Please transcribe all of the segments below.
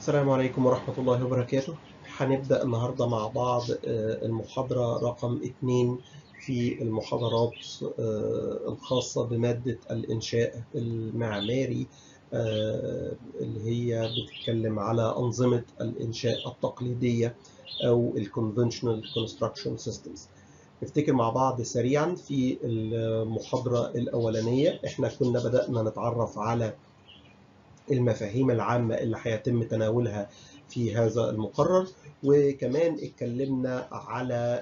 السلام عليكم ورحمة الله وبركاته هنبدأ النهاردة مع بعض المحاضرة رقم 2 في المحاضرات الخاصة بمادة الإنشاء المعماري اللي هي بتتكلم على أنظمة الإنشاء التقليدية أو ال Conventional Construction Systems نفتكر مع بعض سريعا في المحاضرة الأولانية احنا كنا بدأنا نتعرف على المفاهيم العامة اللي هيتم تناولها في هذا المقرر وكمان اتكلمنا على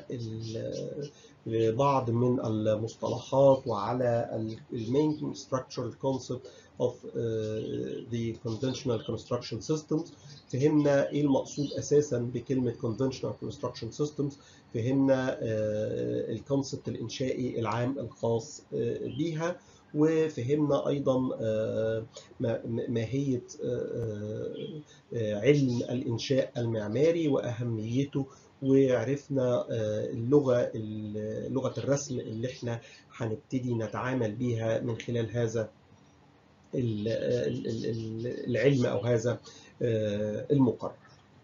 بعض من المصطلحات وعلى المين structural concept of the conventional construction systems فهمنا ايه المقصود اساسا بكلمه conventional construction systems فهمنا الكونسبت الانشائي العام الخاص بيها وفهمنا ايضا ماهيه علم الانشاء المعماري واهميته وعرفنا اللغه لغه الرسم اللي احنا هنبتدي نتعامل بيها من خلال هذا العلم او هذا المقرر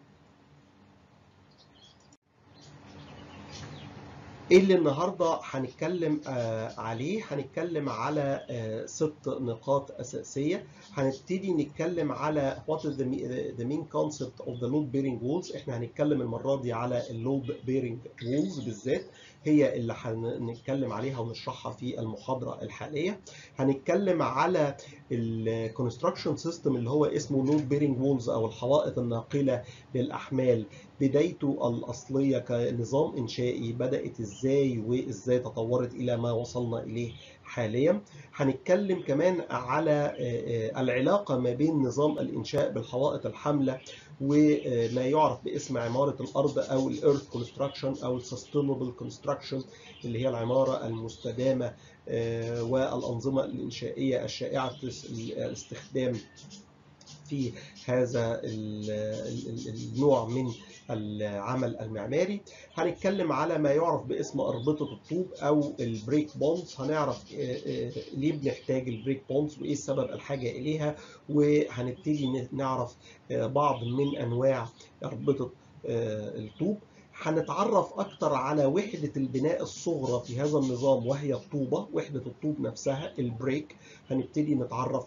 ايه اللي النهارده هنتكلم عليه هنتكلم على ست نقاط اساسيه هنبتدي نتكلم على what is the, the main concept of the load bearing walls احنا هنتكلم المره دي على اللود bearing walls بالذات هي اللي هنتكلم عليها ونشرحها في المحاضره الحاليه هنتكلم على الكونستراكشن سيستم اللي هو اسمه لود بيرنج وولز او الحوائط الناقله للاحمال بدايته الاصليه كنظام انشائي بدات ازاي وازاي تطورت الى ما وصلنا اليه حاليا هنتكلم كمان على العلاقه ما بين نظام الانشاء بالحوائط الحامله وما يعرف باسم عماره الارض او الايرث كونستراكشن او السستينبل كونستراكشن اللي هي العماره المستدامه والانظمه الانشائيه الشائعه الاستخدام في هذا النوع من العمل المعماري هنتكلم على ما يعرف باسم أربطة الطوب أو البريك بونز هنعرف ليه بنحتاج البريك بونز وإيه السبب الحاجة إليها وهنبتدي نعرف بعض من أنواع أربطة الطوب هنتعرف أكتر على وحدة البناء الصغرى في هذا النظام وهي الطوبة وحدة الطوب نفسها البريك هنبتدي نتعرف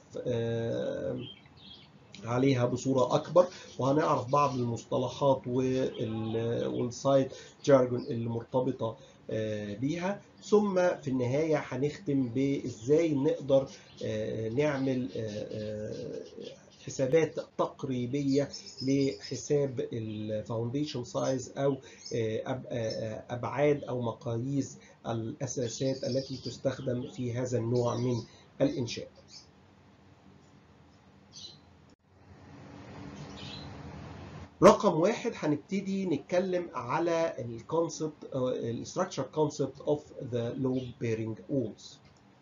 عليها بصورة أكبر وهنعرف بعض المصطلحات والسايت جارجون اللي مرتبطة بيها ثم في النهاية هنختم بإزاي نقدر نعمل حسابات تقريبية لحساب الفاونديشن سايز أو أبعاد أو مقاييس الأساسات التي تستخدم في هذا النوع من الإنشاء. رقم واحد هنبتدي نتكلم على الكونسبت الستراكشر كونسبت اوف ذا لود بيرنج وولز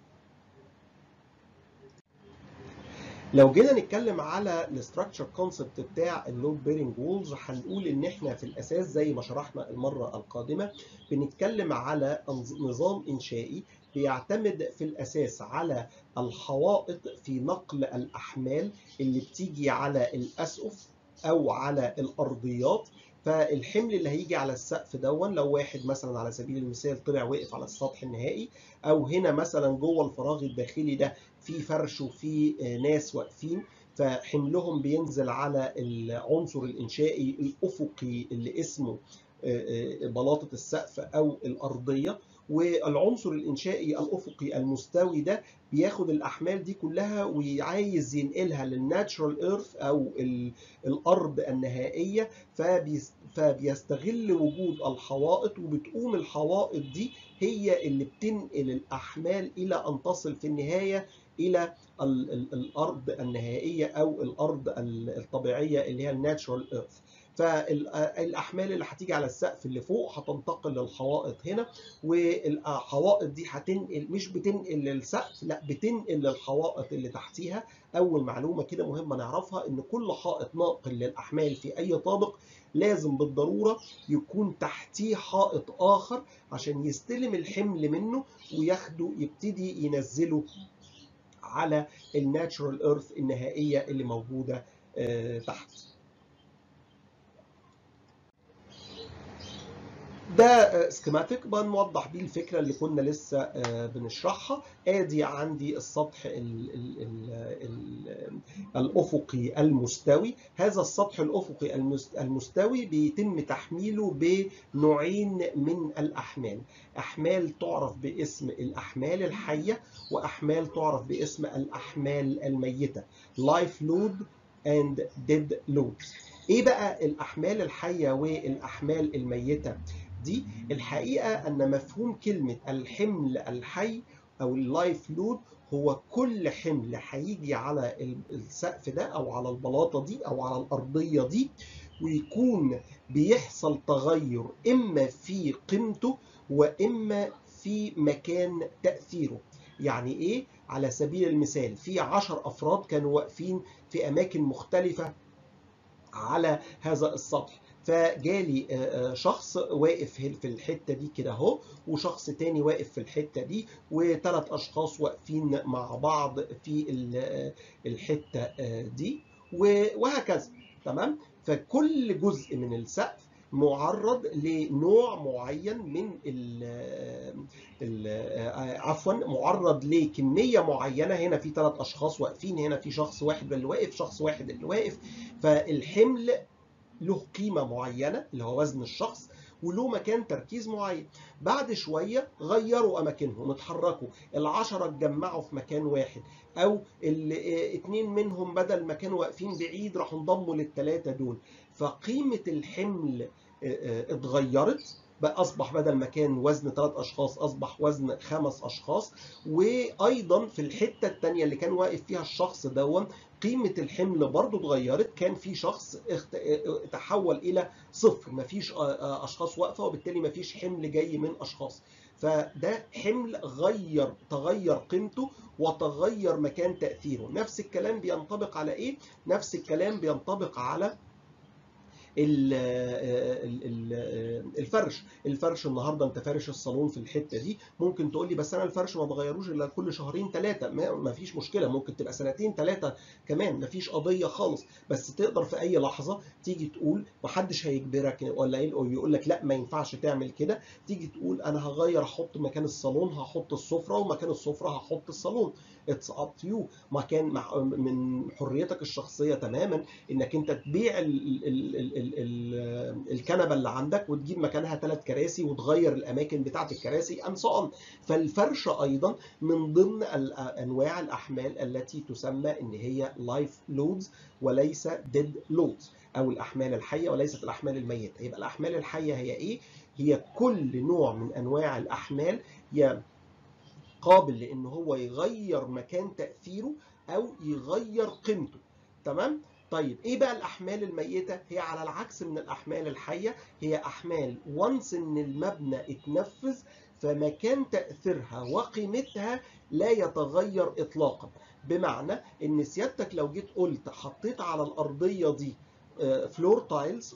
لو جينا نتكلم على الستراكشر كونسبت بتاع اللود بيرنج وولز هنقول ان احنا في الاساس زي ما شرحنا المره القادمه بنتكلم على نظام انشائي بيعتمد في الاساس على الحوائط في نقل الاحمال اللي بتيجي على الاسقف او على الارضيات فالحمل اللي هيجي على السقف دون لو واحد مثلا على سبيل المثال طلع وقف على السطح النهائي او هنا مثلا جوه الفراغ الداخلي ده في فرش وفي ناس واقفين فحملهم بينزل على العنصر الانشائي الافقي اللي اسمه بلاطه السقف او الارضيه والعنصر الانشائي الافقي المستوي ده بياخد الاحمال دي كلها وعايز ينقلها للناتشرال ايرث او الارض النهائيه فبيستغل وجود الحوائط وبتقوم الحوائط دي هي اللي بتنقل الاحمال الى ان تصل في النهايه الى الارض النهائيه او الارض الطبيعيه اللي هي الناتشرال ايرث فالاحمال اللي هتيجي على السقف اللي فوق هتنتقل للحوائط هنا والحوائط دي هتنقل مش بتنقل للسقف لا بتنقل للحوائط اللي تحتيها اول معلومه كده مهمه نعرفها ان كل حائط ناقل للاحمال في اي طابق لازم بالضروره يكون تحتيه حائط اخر عشان يستلم الحمل منه وياخده يبتدي ينزله على الناتشرال ايرث النهائيه اللي موجوده تحت ده سكيماتيك بنوضح بيه الفكره اللي كنا لسه بنشرحها ادي عندي السطح ال ال ال الافقي المستوي هذا السطح الافقي المستوي بيتم تحميله بنوعين من الاحمال احمال تعرف باسم الاحمال الحيه واحمال تعرف باسم الاحمال الميته life load and dead loads ايه بقى الاحمال الحيه والاحمال الميته دي الحقيقه ان مفهوم كلمه الحمل الحي او اللايف لود هو كل حمل هيجي على السقف ده او على البلاطه دي او على الارضيه دي ويكون بيحصل تغير اما في قيمته واما في مكان تاثيره يعني ايه على سبيل المثال في عشر افراد كانوا واقفين في اماكن مختلفه على هذا السطح فجالي شخص واقف في الحته دي كده اهو وشخص تاني واقف في الحته دي وثلاث اشخاص واقفين مع بعض في الحته دي وهكذا تمام فكل جزء من السقف معرض لنوع معين من ال ال عفوا معرض لكميه معينه هنا في ثلاث اشخاص واقفين هنا في شخص واحد اللي واقف شخص واحد اللي واقف فالحمل له قيمة معينة اللي هو وزن الشخص وله مكان تركيز معين بعد شوية غيروا أماكنهم اتحركوا العشرة اتجمعوا في مكان واحد أو الاثنين منهم بدل ما كانوا واقفين بعيد راحوا انضموا للثلاثة دول فقيمة الحمل اتغيرت بقى اصبح بدل ما كان وزن ثلاث اشخاص اصبح وزن خمس اشخاص وايضا في الحته الثانيه اللي كان واقف فيها الشخص دون قيمه الحمل برضو اتغيرت كان في شخص تحول الى صفر مفيش اشخاص واقفه وبالتالي مفيش حمل جاي من اشخاص فده حمل غير تغير قيمته وتغير مكان تاثيره نفس الكلام بينطبق على ايه نفس الكلام بينطبق على الفرش الفرش النهارده انت فارش الصالون في الحته دي ممكن تقول لي بس انا الفرش ما بغيروش الا كل شهرين ثلاثه ما فيش مشكله ممكن تبقى سنتين ثلاثه كمان ما فيش قضيه خالص بس تقدر في اي لحظه تيجي تقول محدش هيجبرك ولا يقول لك لا ما ينفعش تعمل كده تيجي تقول انا هغير احط مكان الصالون هحط السفره ومكان السفره هحط الصالون اتس اب تو يو مكان من حريتك الشخصيه تماما انك انت تبيع ال ال ال ال ال الكنبه اللي عندك وتجيب مكانها ثلاث كراسي وتغير الاماكن بتاعه الكراسي ان سو فالفرش ايضا من ضمن انواع الاحمال التي تسمى ان هي لايف لودز وليس ديد لودز او الاحمال الحيه وليست الاحمال الميته يبقى الاحمال الحيه هي ايه هي كل نوع من انواع الاحمال هي قابل لان هو يغير مكان تاثيره او يغير قيمته تمام طيب ايه بقى الاحمال الميته هي على العكس من الاحمال الحيه هي احمال وانس ان المبنى اتنفذ فمكان تاثيرها وقيمتها لا يتغير اطلاقا بمعنى ان سيادتك لو جيت قلت حطيت على الارضيه دي فلور تايلز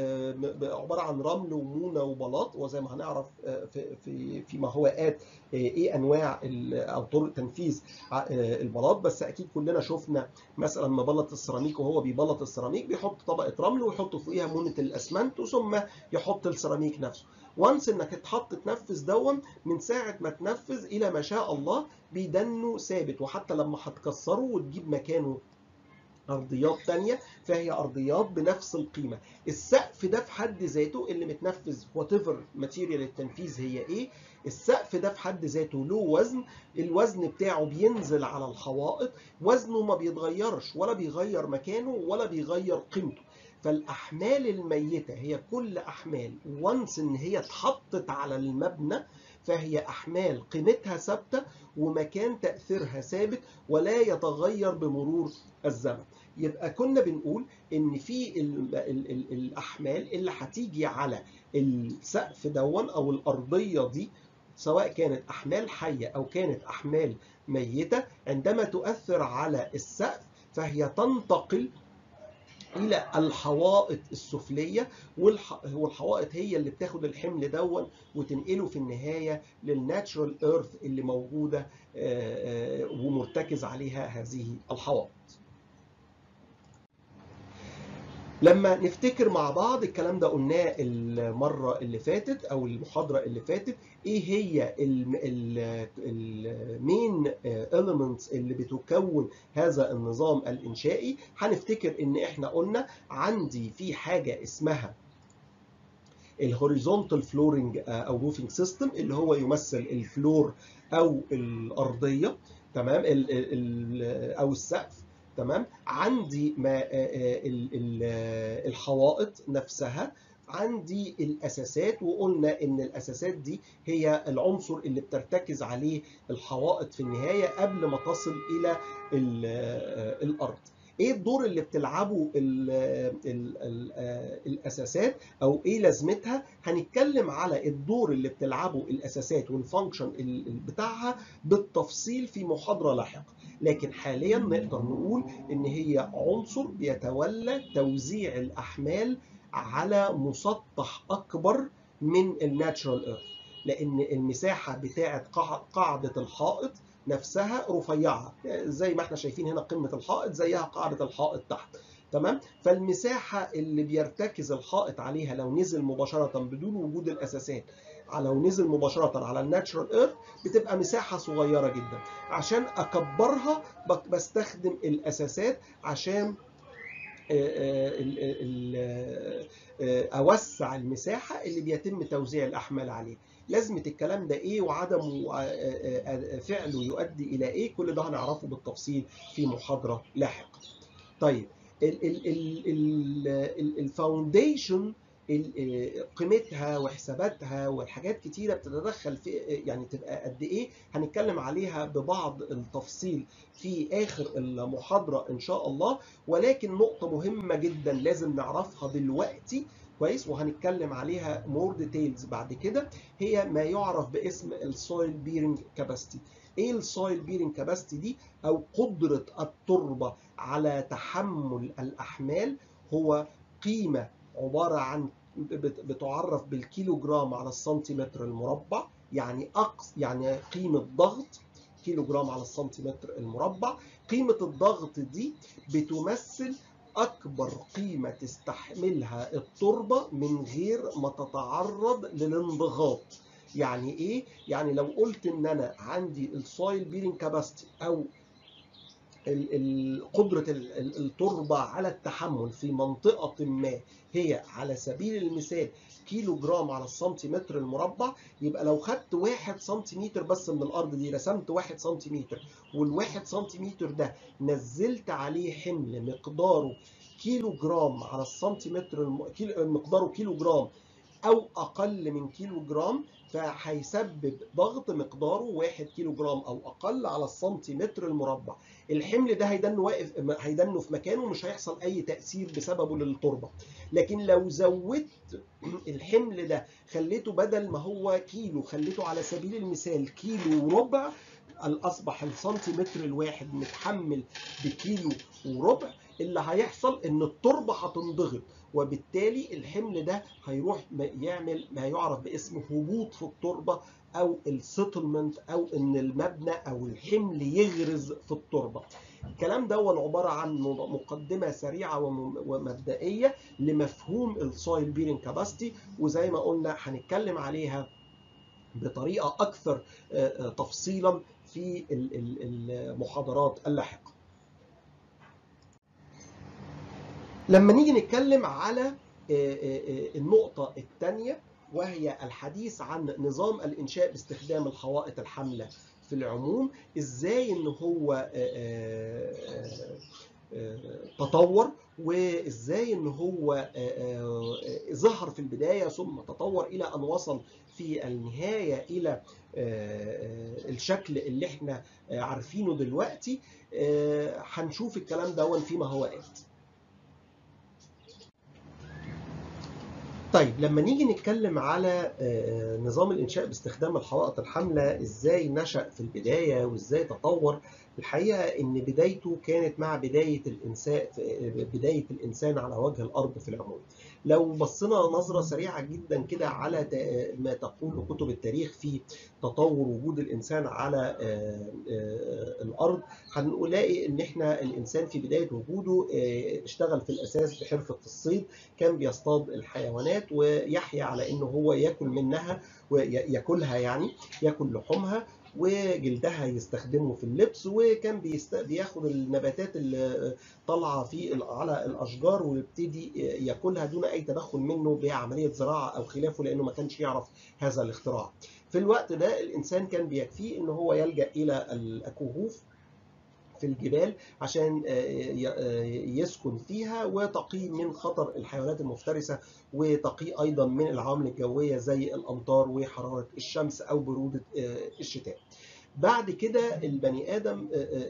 عباره عن رمل ومونه وبلاط وزي ما هنعرف في في فيما هو ات ايه انواع او طرق تنفيذ البلاط بس اكيد كلنا شفنا مثلا مبلط السيراميك وهو بيبلط السيراميك بيحط طبقه رمل ويحط فوقيها مونه الاسمنت ثم يحط السيراميك نفسه وانس انك اتحط تنفذ دون من ساعه ما تنفذ الى ما شاء الله بيدنه ثابت وحتى لما هتكسره وتجيب مكانه ارضيات تانية فهي ارضيات بنفس القيمه السقف ده في حد ذاته اللي متنفذ وات ايفر ماتيريال التنفيذ هي ايه السقف ده في حد ذاته له وزن الوزن بتاعه بينزل على الحوائط وزنه ما بيتغيرش ولا بيغير مكانه ولا بيغير قيمته فالاحمال الميته هي كل احمال وانس ان هي اتحطت على المبنى فهي احمال قيمتها ثابته ومكان تاثيرها ثابت ولا يتغير بمرور الزمن يبقى كنا بنقول ان في ال ال ال الاحمال اللي هتيجي على السقف دون او الارضيه دي سواء كانت احمال حيه او كانت احمال ميته عندما تؤثر على السقف فهي تنتقل الى الحوائط السفليه والحوائط هي اللي بتاخد الحمل دون وتنقله في النهايه للناتشرال ايرث اللي موجوده ومرتكز عليها هذه الحوائط لما نفتكر مع بعض الكلام ده قلناه المرة اللي فاتت أو المحاضرة اللي فاتت إيه هي المين elements اللي بتكون هذا النظام الإنشائي هنفتكر إن إحنا قلنا عندي في حاجة اسمها الهوريزونتال فلورنج او روفينج سيستم اللي هو يمثل الفلور او الارضيه تمام ال ال او السقف تمام عندي ما الحوائط نفسها عندي الاساسات وقلنا ان الاساسات دي هي العنصر اللي بترتكز عليه الحوائط في النهايه قبل ما تصل الى الارض ايه الدور اللي بتلعبه ال ال ال الاساسات او ايه لازمتها هنتكلم على الدور اللي بتلعبه الاساسات والفانكشن بتاعها بالتفصيل في محاضره لاحقه لكن حاليا نقدر نقول ان هي عنصر بيتولى توزيع الاحمال على مسطح اكبر من الناتشرال ايرث لان المساحه بتاعه قاعده الحائط نفسها رفيعه زي ما احنا شايفين هنا قمه الحائط زيها قاعده الحائط تحت تمام فالمساحه اللي بيرتكز الحائط عليها لو نزل مباشره بدون وجود الاساسات لو نزل مباشره على الناتشرال ايرث بتبقى مساحه صغيره جدا عشان اكبرها بستخدم الاساسات عشان اوسع المساحه اللي بيتم توزيع الاحمال عليها لازمه الكلام ده ايه وعدم فعله يؤدي الى ايه كل ده هنعرفه بالتفصيل في محاضره لاحقه طيب الفاونديشن قيمتها وحساباتها والحاجات كتيره بتتدخل في يعني تبقى قد ايه هنتكلم عليها ببعض التفصيل في اخر المحاضره ان شاء الله ولكن نقطه مهمه جدا لازم نعرفها دلوقتي كويس وهنتكلم عليها مور ديتيلز بعد كده هي ما يعرف باسم السويل بيرنج كاباسيتي ايه السويل بيرنج كاباسيتي دي او قدره التربه على تحمل الاحمال هو قيمه عباره عن بتعرف بالكيلو جرام على السنتيمتر المربع يعني أقص يعني قيمة ضغط كيلو جرام على السنتيمتر المربع قيمة الضغط دي بتمثل أكبر قيمة تستحملها التربة من غير ما تتعرض للانضغاط يعني إيه؟ يعني لو قلت إن أنا عندي السويل بيرنج كاباسيتي أو قدرة التربة على التحمل في منطقة ما هي على سبيل المثال كيلو جرام على السنتيمتر المربع يبقى لو خدت واحد سنتيمتر بس من الأرض دي رسمت واحد سنتيمتر والواحد سنتيمتر ده نزلت عليه حمل مقداره كيلو جرام على السنتيمتر الم... كيلو... مقداره كيلو جرام أو أقل من كيلو جرام فهيسبب ضغط مقداره 1 كيلو جرام او اقل على السنتيمتر المربع الحمل ده هيدنه واقف هيدنه في مكانه مش هيحصل اي تاثير بسببه للتربه لكن لو زودت الحمل ده خليته بدل ما هو كيلو خليته على سبيل المثال كيلو وربع اصبح السنتيمتر الواحد متحمل بكيلو وربع اللي هيحصل ان التربه هتنضغط وبالتالي الحمل ده هيروح يعمل ما يعرف باسم هبوط في التربه او السيتلمنت او ان المبنى او الحمل يغرز في التربه الكلام ده هو عباره عن مقدمه سريعه ومبدئيه لمفهوم السويل بيرنج كاباسيتي وزي ما قلنا هنتكلم عليها بطريقه اكثر تفصيلا في المحاضرات اللاحقه لما نيجي نتكلم على النقطة الثانية وهي الحديث عن نظام الإنشاء باستخدام الحوائط الحاملة في العموم إزاي إن هو تطور وإزاي إن هو ظهر في البداية ثم تطور إلى أن وصل في النهاية إلى الشكل اللي احنا عارفينه دلوقتي هنشوف الكلام ده فيما هو آت طيب لما نيجي نتكلم على نظام الانشاء باستخدام الحوائط الحامله ازاي نشا في البدايه وازاي تطور الحقيقه ان بدايته كانت مع بدايه الانسان بدايه الانسان على وجه الارض في العموم لو بصينا نظرة سريعة جدا كده على ما تقول كتب التاريخ في تطور وجود الإنسان على الأرض هنلاقي إن إحنا الإنسان في بداية وجوده اشتغل في الأساس بحرفة الصيد كان بيصطاد الحيوانات ويحيا على إنه هو ياكل منها وياكلها يعني ياكل لحومها وجلدها يستخدمه في اللبس وكان بيست... بياخد النباتات اللي طالعه في على الاشجار ويبتدي ياكلها دون اي تدخل منه بعمليه زراعه او خلافه لانه ما كانش يعرف هذا الاختراع. في الوقت ده الانسان كان بيكفيه ان هو يلجا الى الكهوف في الجبال عشان يسكن فيها وتقي من خطر الحيوانات المفترسة وتقي أيضا من العوامل الجوية زي الأمطار وحرارة الشمس أو برودة الشتاء بعد كده البني ادم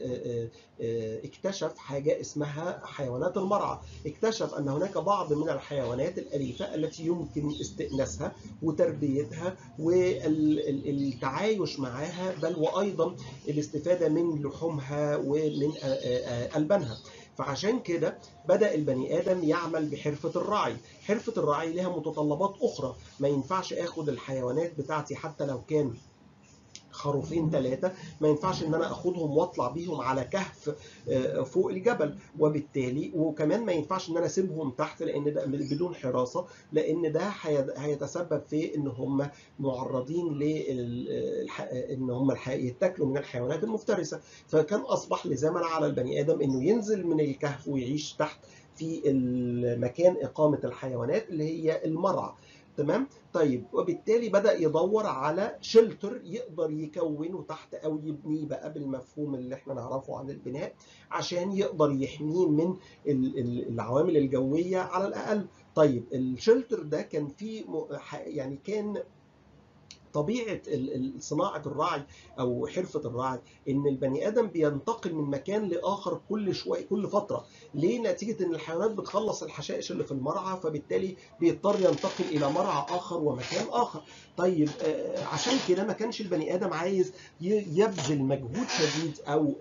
اكتشف حاجه اسمها حيوانات المرعى اكتشف ان هناك بعض من الحيوانات الاليفه التي يمكن استئناسها وتربيتها والتعايش معها بل وايضا الاستفاده من لحومها ومن البانها فعشان كده بدا البني ادم يعمل بحرفه الرعي حرفه الرعي لها متطلبات اخرى ما ينفعش اخد الحيوانات بتاعتي حتى لو كان خروفين ثلاثة ما ينفعش ان انا اخدهم واطلع بيهم على كهف فوق الجبل وبالتالي وكمان ما ينفعش ان انا اسيبهم تحت لان ده بدون حراسة لان ده هيتسبب في ان هم معرضين ل ان هم يتاكلوا من الحيوانات المفترسة فكان اصبح لزاما على البني ادم انه ينزل من الكهف ويعيش تحت في المكان اقامة الحيوانات اللي هي المرعى تمام طيب وبالتالي بدا يدور على شلتر يقدر يكونه تحت او يبنيه بقى بالمفهوم اللي احنا نعرفه عن البناء عشان يقدر يحميه من العوامل الجويه على الاقل طيب الشلتر ده كان فيه يعني كان طبيعه صناعه الرعي او حرفه الرعي ان البني ادم بينتقل من مكان لاخر كل شويه كل فتره ليه نتيجه ان الحيوانات بتخلص الحشائش اللي في المرعى فبالتالي بيضطر ينتقل الى مرعى اخر ومكان اخر طيب عشان كده ما كانش البني ادم عايز يبذل مجهود شديد او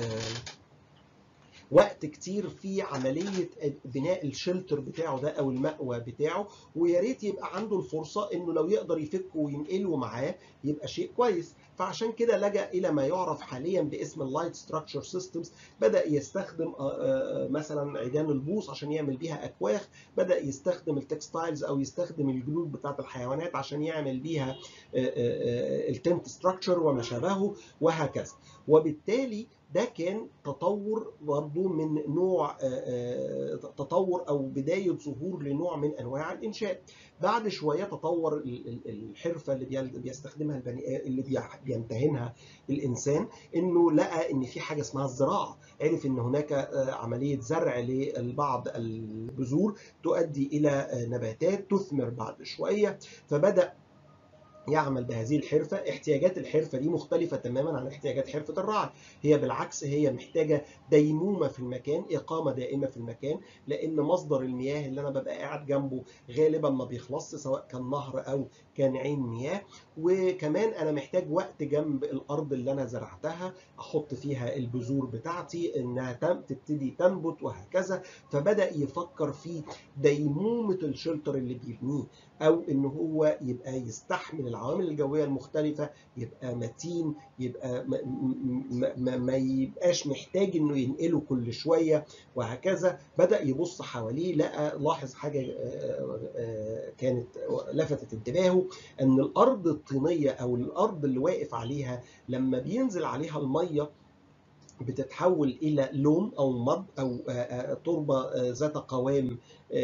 وقت كتير في عمليه بناء الشلتر بتاعه ده او المأوى بتاعه ويا ريت يبقى عنده الفرصه انه لو يقدر يفكه وينقله معاه يبقى شيء كويس فعشان كده لجأ الى ما يعرف حاليا باسم اللايت ستراكشر سيستمز بدا يستخدم مثلا عيدان البوص عشان يعمل بيها اكواخ بدا يستخدم التكستايلز او يستخدم الجلود بتاعه الحيوانات عشان يعمل بيها التنت ستراكشر وما شابهه وهكذا وبالتالي ده كان تطور برضه من نوع تطور او بدايه ظهور لنوع من انواع الانشاء بعد شويه تطور الحرفه اللي بيستخدمها البني اللي بيمتهنها الانسان انه لقى ان في حاجه اسمها الزراعه عرف ان هناك عمليه زرع لبعض البذور تؤدي الى نباتات تثمر بعد شويه فبدا يعمل بهذه الحرفة احتياجات الحرفة دي مختلفة تماما عن احتياجات حرفة الرعي هي بالعكس هي محتاجة ديمومة في المكان إقامة دائمة في المكان لأن مصدر المياه اللي أنا ببقى قاعد جنبه غالبا ما بيخلصش سواء كان نهر أو كان عين مياه وكمان أنا محتاج وقت جنب الأرض اللي أنا زرعتها أحط فيها البذور بتاعتي إنها تبتدي تنبت وهكذا فبدأ يفكر في ديمومة الشلتر اللي بيبنيه أو إن هو يبقى يستحمل العوامل الجويه المختلفه يبقى متين يبقى ما, ما, ما يبقاش محتاج انه ينقله كل شويه وهكذا بدا يبص حواليه لقى لاحظ حاجه كانت لفتت انتباهه ان الارض الطينيه او الارض اللي واقف عليها لما بينزل عليها الميه بتتحول الى لوم او مض او تربه ذات قوام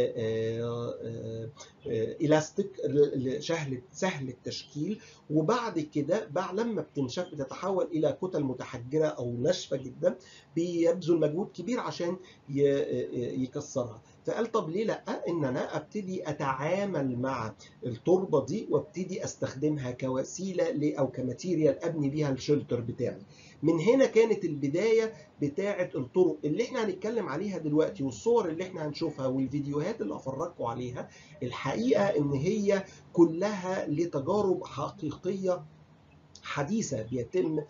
الاستيك سهل سهل التشكيل وبعد كده بعد لما بتنشف بتتحول الى كتل متحجره او ناشفه جدا بيبذل مجهود كبير عشان يكسرها فقال طب ليه لا ان انا ابتدي اتعامل مع التربه دي وابتدي استخدمها كوسيله او كماتيريال ابني بيها الشلتر بتاعي من هنا كانت البدايه بتاعه الطرق اللي احنا هنتكلم عليها دلوقتي والصور اللي احنا هنشوفها والفيديوهات اللي افرجكم عليها الحقيقه ان هي كلها لتجارب حقيقيه حديثة بيتم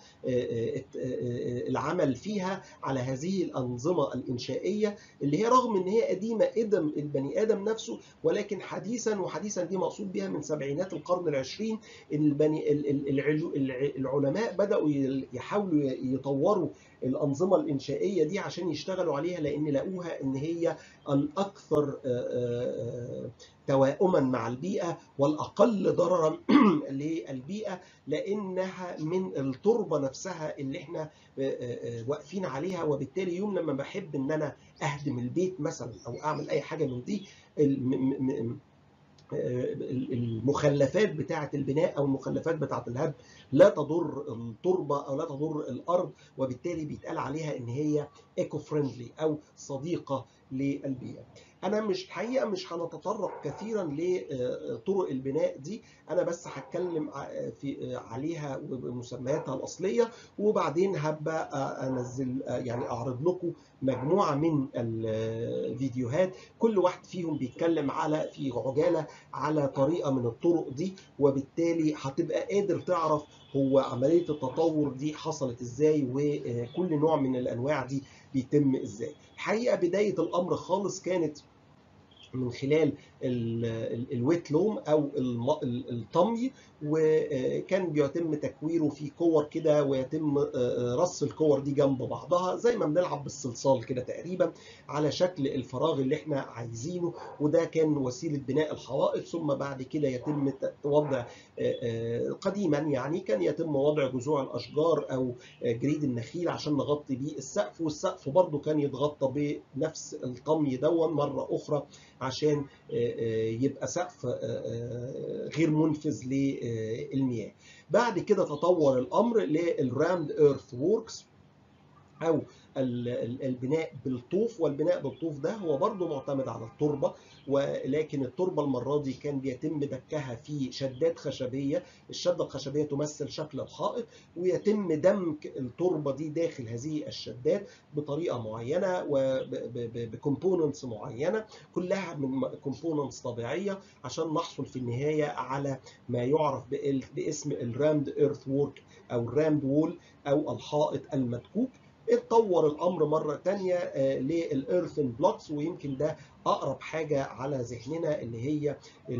العمل فيها على هذه الأنظمة الإنشائية اللي هي رغم إن هي قديمة قدم البني آدم نفسه ولكن حديثا وحديثا دي مقصود بها من سبعينات القرن العشرين البني العلماء بدأوا يحاولوا يطوروا الأنظمة الإنشائية دي عشان يشتغلوا عليها لأن لقوها إن هي الأكثر توائما مع البيئة والأقل ضررا للبيئة لأنها من التربة نفسها اللي احنا واقفين عليها وبالتالي يوم لما بحب إن أنا أهدم البيت مثلا أو أعمل أي حاجة من دي المخلفات بتاعة البناء أو المخلفات بتاعة الهدم لا تضر التربة أو لا تضر الأرض وبالتالي بيتقال عليها إن هي ايكو فريندلي أو صديقة للبيئة. أنا مش الحقيقة مش هنتطرق كثيرا لطرق البناء دي أنا بس هتكلم في عليها ومسمياتها الأصلية وبعدين هبقى أنزل يعني أعرض لكم مجموعة من الفيديوهات كل واحد فيهم بيتكلم على في عجالة على طريقة من الطرق دي وبالتالي هتبقى قادر تعرف هو عملية التطور دي حصلت ازاي وكل نوع من الأنواع دي بيتم ازاي الحقيقة بداية الأمر خالص كانت من خلال الويت لوم او الطمي وكان بيتم تكويره في كور كده ويتم رص الكور دي جنب بعضها زي ما بنلعب بالصلصال كده تقريبا على شكل الفراغ اللي احنا عايزينه وده كان وسيله بناء الحوائط ثم بعد كده يتم وضع قديما يعني كان يتم وضع جذوع الاشجار او جريد النخيل عشان نغطي بيه السقف والسقف برضه كان يتغطى بنفس الطمي دون مره اخرى عشان يبقى سقف غير منفذ للمياه بعد كده تطور الامر للرامد ايرث ووركس او البناء بالطوف والبناء بالطوف ده هو برضه معتمد على التربه ولكن التربه المره دي كان بيتم دكها في شدات خشبيه الشده الخشبيه تمثل شكل الحائط ويتم دمج التربه دي داخل هذه الشدات بطريقه معينه وبكومبوننتس معينه كلها من كومبوننتس طبيعيه عشان نحصل في النهايه على ما يعرف باسم الرامد ايرث وورك او الرامد وول او الحائط المدكوك اتطور الامر مره تانية للايرثن بلوكس ويمكن ده اقرب حاجه على ذهننا اللي هي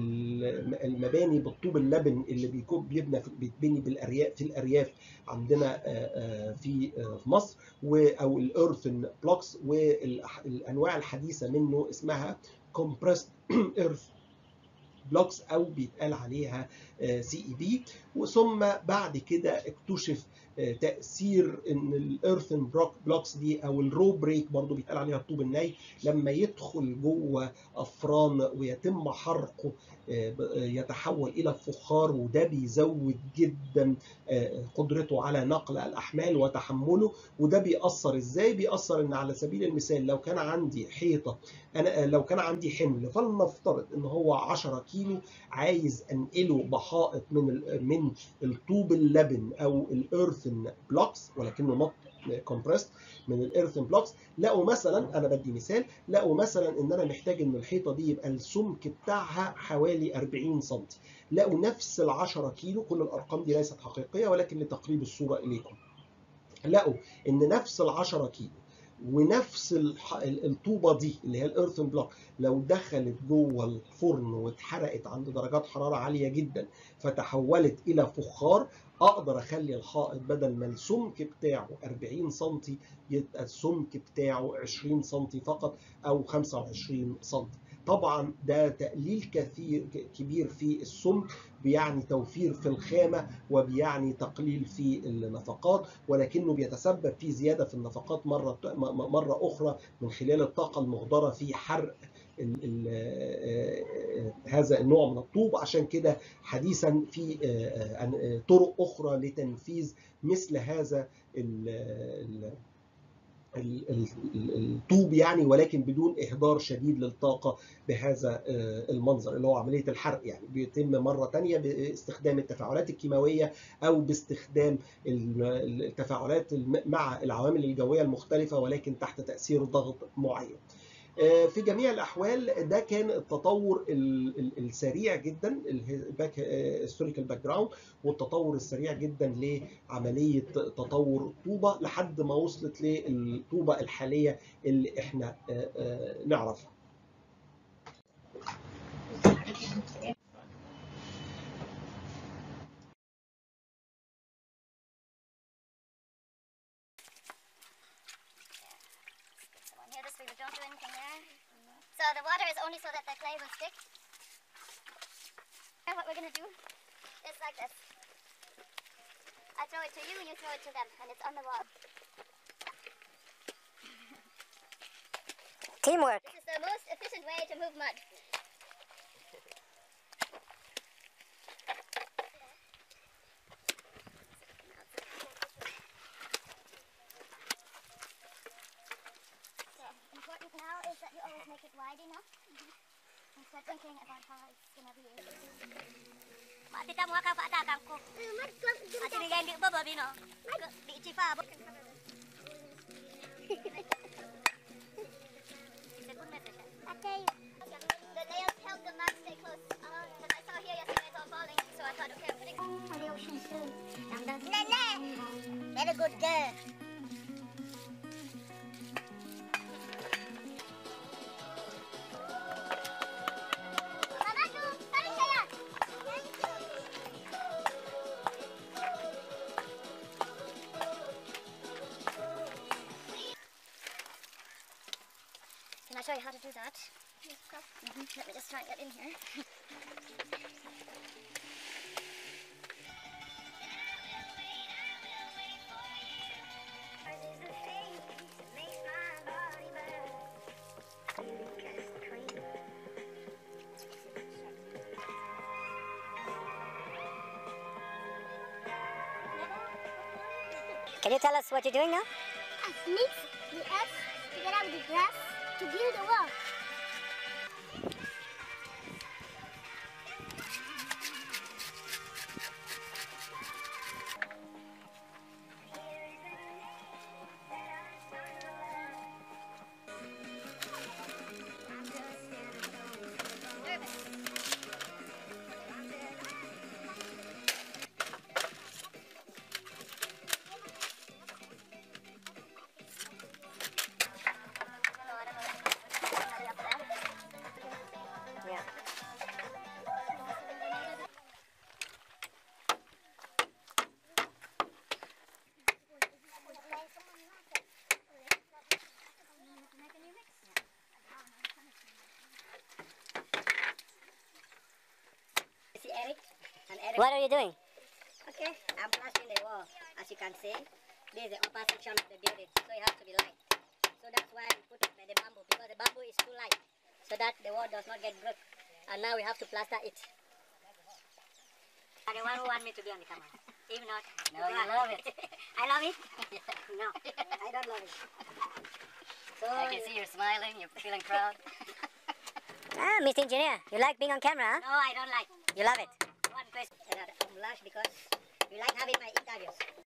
المباني بالطوب اللبن اللي بيكون بيبنى بيتبني بالارياف في الارياف عندنا في مصر او الايرثن بلوكس والانواع الحديثه منه اسمها كومبريست ايرث بلوكس او بيتقال عليها سي اي بي وثم بعد كده اكتشف تاثير ان الايرثن بلوكس دي او الرو بريك برضو بيتقال عليها الطوب الني لما يدخل جوه افران ويتم حرقه يتحول الى فخار وده بيزود جدا قدرته على نقل الاحمال وتحمله وده بيأثر ازاي بيأثر ان على سبيل المثال لو كان عندي حيطه انا لو كان عندي حمل فلنفترض ان هو 10 كيلو عايز انقله بحائط من من الطوب اللبن او الايرثن بلوكس ولكنه نوت كومبريست من الايرثن بلوكس لقوا مثلا انا بدي مثال لقوا مثلا ان انا محتاج ان الحيطه دي يبقى السمك بتاعها حوالي 40 سم لقوا نفس ال 10 كيلو كل الارقام دي ليست حقيقيه ولكن لتقريب الصوره اليكم لقوا ان نفس ال 10 كيلو ونفس الطوبه دي اللي هي الايرثن بلوك لو دخلت جوه الفرن واتحرقت عند درجات حراره عاليه جدا فتحولت الى فخار اقدر اخلي الحائط بدل ما السمك بتاعه 40 سم يبقى السمك بتاعه 20 سم فقط او 25 سم طبعا ده تقليل كثير كبير في السمك بيعني توفير في الخامة وبيعني تقليل في النفقات ولكنه بيتسبب في زيادة في النفقات مرة مرة أخرى من خلال الطاقة المهدرة في حرق ال ال هذا النوع من الطوب عشان كده حديثا في طرق أخرى لتنفيذ مثل هذا ال الطوب يعني ولكن بدون اهدار شديد للطاقه بهذا المنظر اللي هو عمليه الحرق يعني بيتم مره ثانيه باستخدام التفاعلات الكيماويه او باستخدام التفاعلات مع العوامل الجويه المختلفه ولكن تحت تاثير ضغط معين. في جميع الاحوال ده كان التطور السريع جدا الباك هيستوريكال باك جراوند والتطور السريع جدا لعمليه تطور الطوبه لحد ما وصلت للطوبه الحاليه اللي احنا نعرفها Here this we don't do anything there. So the water is only so that the clay will stick. And what we're gonna do is like this. I throw it to you, you throw it to them, and it's on the wall. Teamwork. This is the most efficient way to move mud. So, important now is that you always make it wide enough. And start thinking about how it's gonna be. Mak kita muak apa tak kangku? Ati ni gandi ba ba bino? Di cifa ba? Okay. The nails help the mud stay close. Because I saw here yesterday it's all falling, so I thought, okay, I'm putting on the ocean soon. Nene. Very good girl. Mamadu, tarik saya. Can I show you how to do that? Mhm. Let me just try and get in here. Can you tell us what you're doing now? I mix the S to get out the grass to build a wall. Yeah. See Eric? And Eric. What are you doing? Okay, I'm plastering the wall. As you can see, this is the upper section of the building, so it has to be light. So that's why we put it by the bamboo, because the bamboo is too light, so that the wall does not get broke. And now we have to plaster it. I'm the one who want me to be on the camera. If not, no, you love it. I love it? no, I don't love it. So I can see you're smiling, you're feeling proud. Ah, Mr. Engineer, you like being on camera, No, huh? I don't like. You love it. One question. I'm blush because you like having my interviews.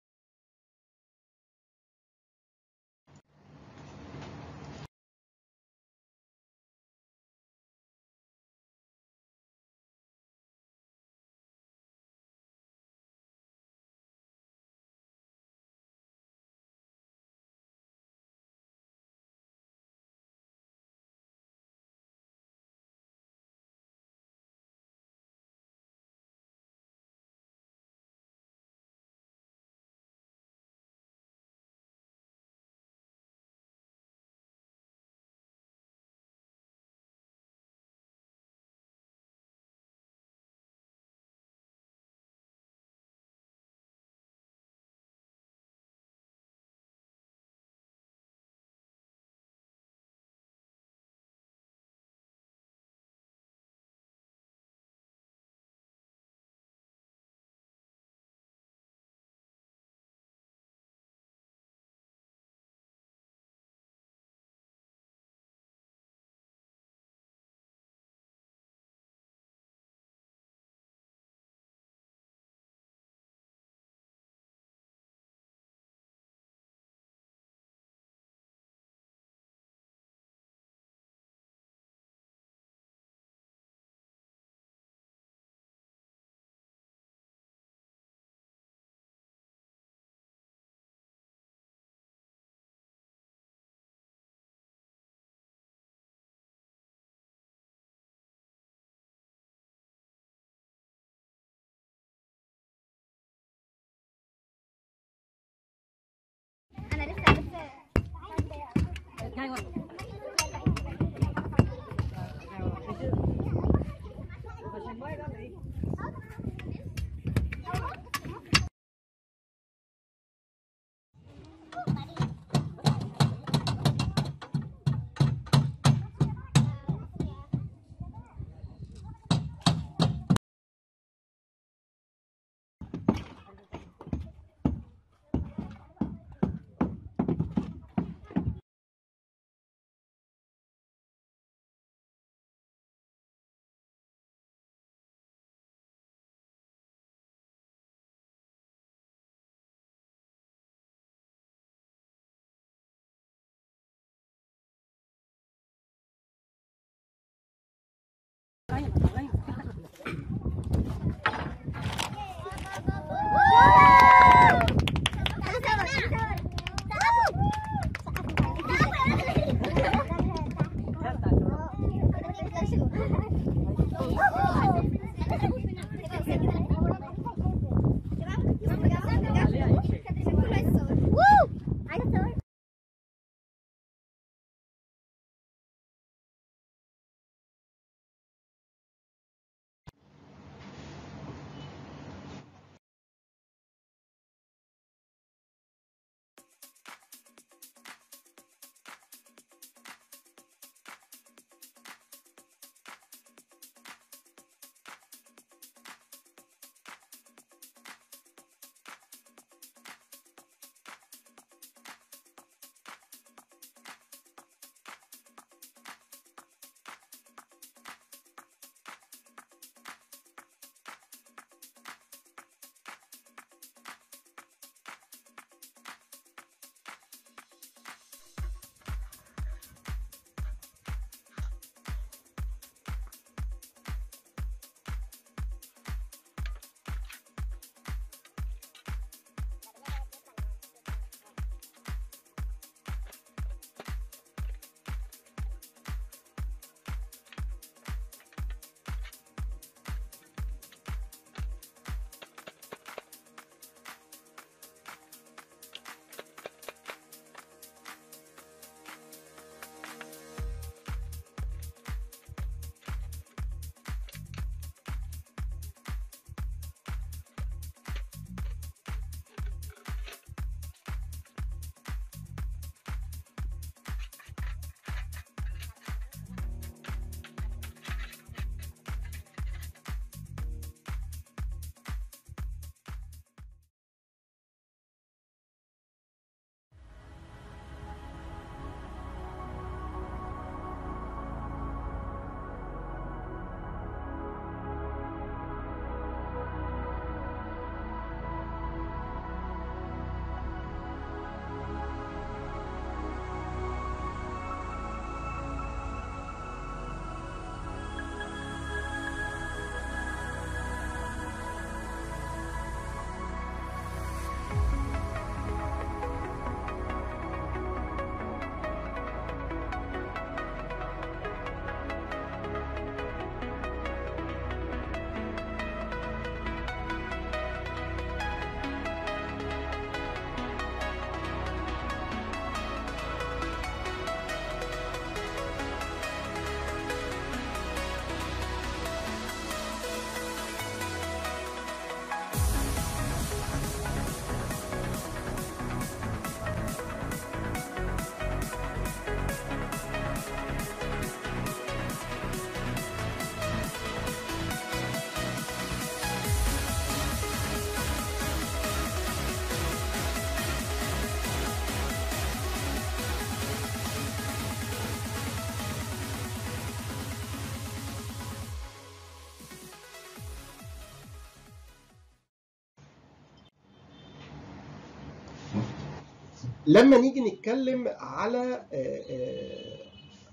لما نيجي نتكلم على آه، آه،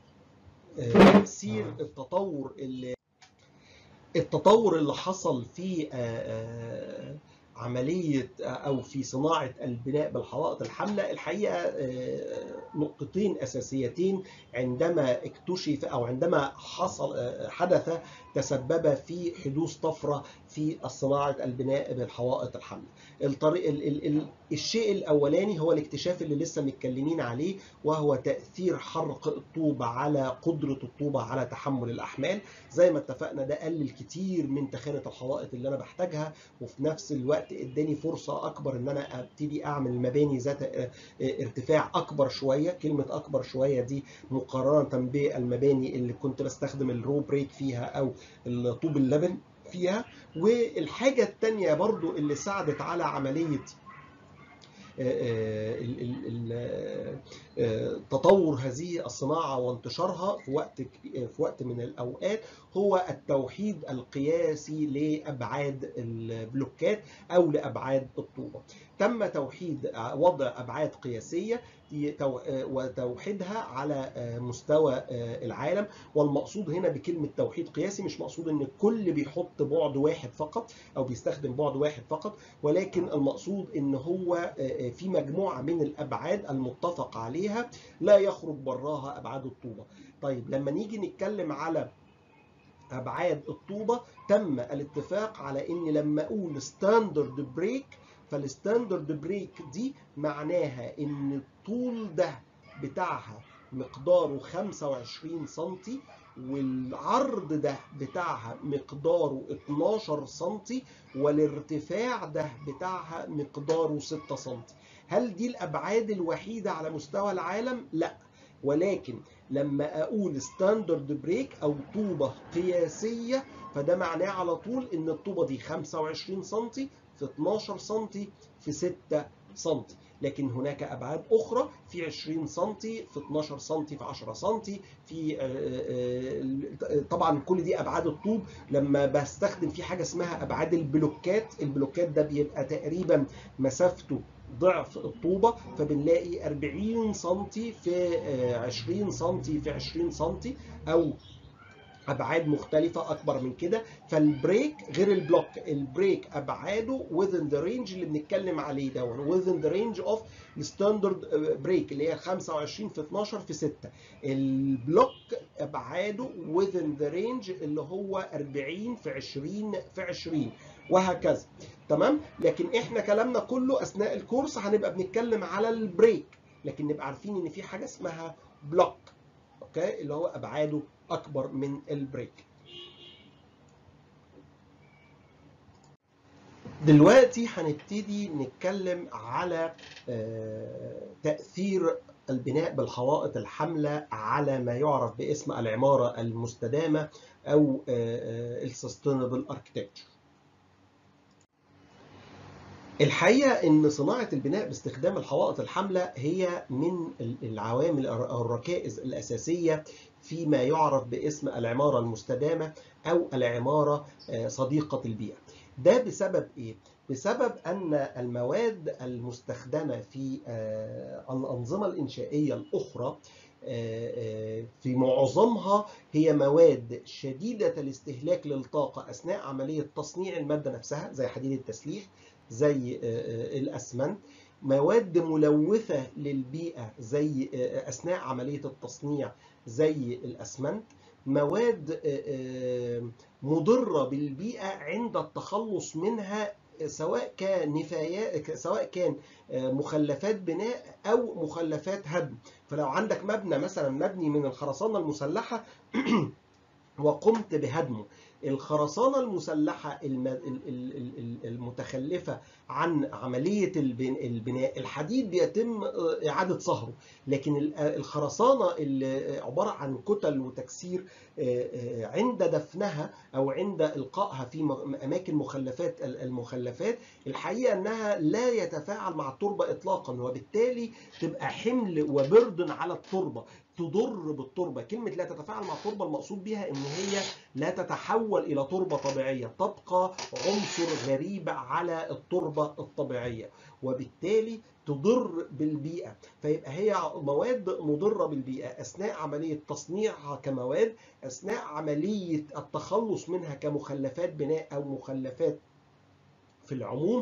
آه، تأثير التطور اللي التطور اللي حصل في آه، آه، عملية أو في صناعة البناء بالحوائط الحاملة الحقيقة آه، نقطتين اساسيتين عندما اكتشف او عندما حصل حدث تسبب في حدوث طفره في صناعه البناء بالحوائط الحمل. الطريق ال ال ال الشيء الاولاني هو الاكتشاف اللي لسه متكلمين عليه وهو تاثير حرق الطوبه على قدره الطوبه على تحمل الاحمال زي ما اتفقنا ده قلل كتير من تخانه الحوائط اللي انا بحتاجها وفي نفس الوقت اداني فرصه اكبر ان انا ابتدي اعمل مباني ذات ارتفاع اكبر شويه كلمه اكبر شويه دي مقارنه بالمباني اللي كنت بستخدم الرو بريك فيها او الطوب اللبن فيها والحاجه الثانيه برضو اللي ساعدت على عمليه تطور هذه الصناعه وانتشارها في وقت في وقت من الاوقات هو التوحيد القياسي لابعاد البلوكات او لابعاد الطوبه. تم توحيد وضع ابعاد قياسيه وتوحيدها على مستوى العالم والمقصود هنا بكلمه توحيد قياسي مش مقصود ان الكل بيحط بعد واحد فقط او بيستخدم بعد واحد فقط ولكن المقصود ان هو في مجموعه من الابعاد المتفق عليها لا يخرج براها ابعاد الطوبه. طيب لما نيجي نتكلم على ابعاد الطوبه تم الاتفاق على ان لما اقول ستاندرد بريك فالستاندرد بريك دي معناها ان الطول ده بتاعها مقداره 25 سم والعرض ده بتاعها مقداره 12 سم والارتفاع ده بتاعها مقداره 6 سم هل دي الابعاد الوحيده على مستوى العالم لا ولكن لما اقول ستاندرد بريك او طوبه قياسيه فده معناه على طول ان الطوبه دي 25 سم في 12 سم في 6 سم لكن هناك ابعاد اخرى في 20 سم في 12 سم في 10 سم في طبعا كل دي ابعاد الطوب لما بستخدم في حاجه اسمها ابعاد البلوكات البلوكات ده بيبقى تقريبا مسافته ضعف الطوبة فبنلاقي 40 سم في 20 سم في 20 سم أو ابعاد مختلفه اكبر من كده فالبريك غير البلوك البريك ابعاده within the range اللي بنتكلم عليه ده within the range of standard بريك اللي هي 25 في 12 في 6 البلوك ابعاده within the range اللي هو 40 في 20 في 20 وهكذا تمام لكن احنا كلامنا كله اثناء الكورس هنبقى بنتكلم على البريك لكن نبقى عارفين ان في حاجه اسمها بلوك اوكي اللي هو ابعاده اكبر من البريك دلوقتي هنبتدي نتكلم على تاثير البناء بالحوائط الحامله على ما يعرف باسم العماره المستدامه او السستينبل اركتكتشر الحقيقه ان صناعه البناء باستخدام الحوائط الحامله هي من العوامل او الركائز الاساسيه فيما يعرف باسم العماره المستدامه او العماره صديقه البيئه. ده بسبب ايه؟ بسبب ان المواد المستخدمه في الانظمه الانشائيه الاخرى في معظمها هي مواد شديده الاستهلاك للطاقه اثناء عمليه تصنيع الماده نفسها زي حديد التسليح زي الاسمنت مواد ملوثه للبيئه زي اثناء عمليه التصنيع زي الاسمنت مواد مضره بالبيئه عند التخلص منها سواء كان نفايات سواء كان مخلفات بناء او مخلفات هدم فلو عندك مبنى مثلا مبني من الخرسانه المسلحه وقمت بهدمه الخرسانة المسلحة المتخلفة عن عملية البناء الحديد بيتم إعادة صهره لكن الخرسانة اللي عبارة عن كتل وتكسير عند دفنها أو عند إلقائها في أماكن مخلفات المخلفات الحقيقة أنها لا يتفاعل مع التربة إطلاقا وبالتالي تبقى حمل وبردن على التربة تضر بالتربة كلمة لا تتفاعل مع التربة المقصود بها ان هي لا تتحول الى تربة طبيعية تبقى عنصر غريب على التربة الطبيعية وبالتالي تضر بالبيئة فيبقى هي مواد مضرة بالبيئة أثناء عملية تصنيعها كمواد أثناء عملية التخلص منها كمخلفات بناء أو مخلفات في العموم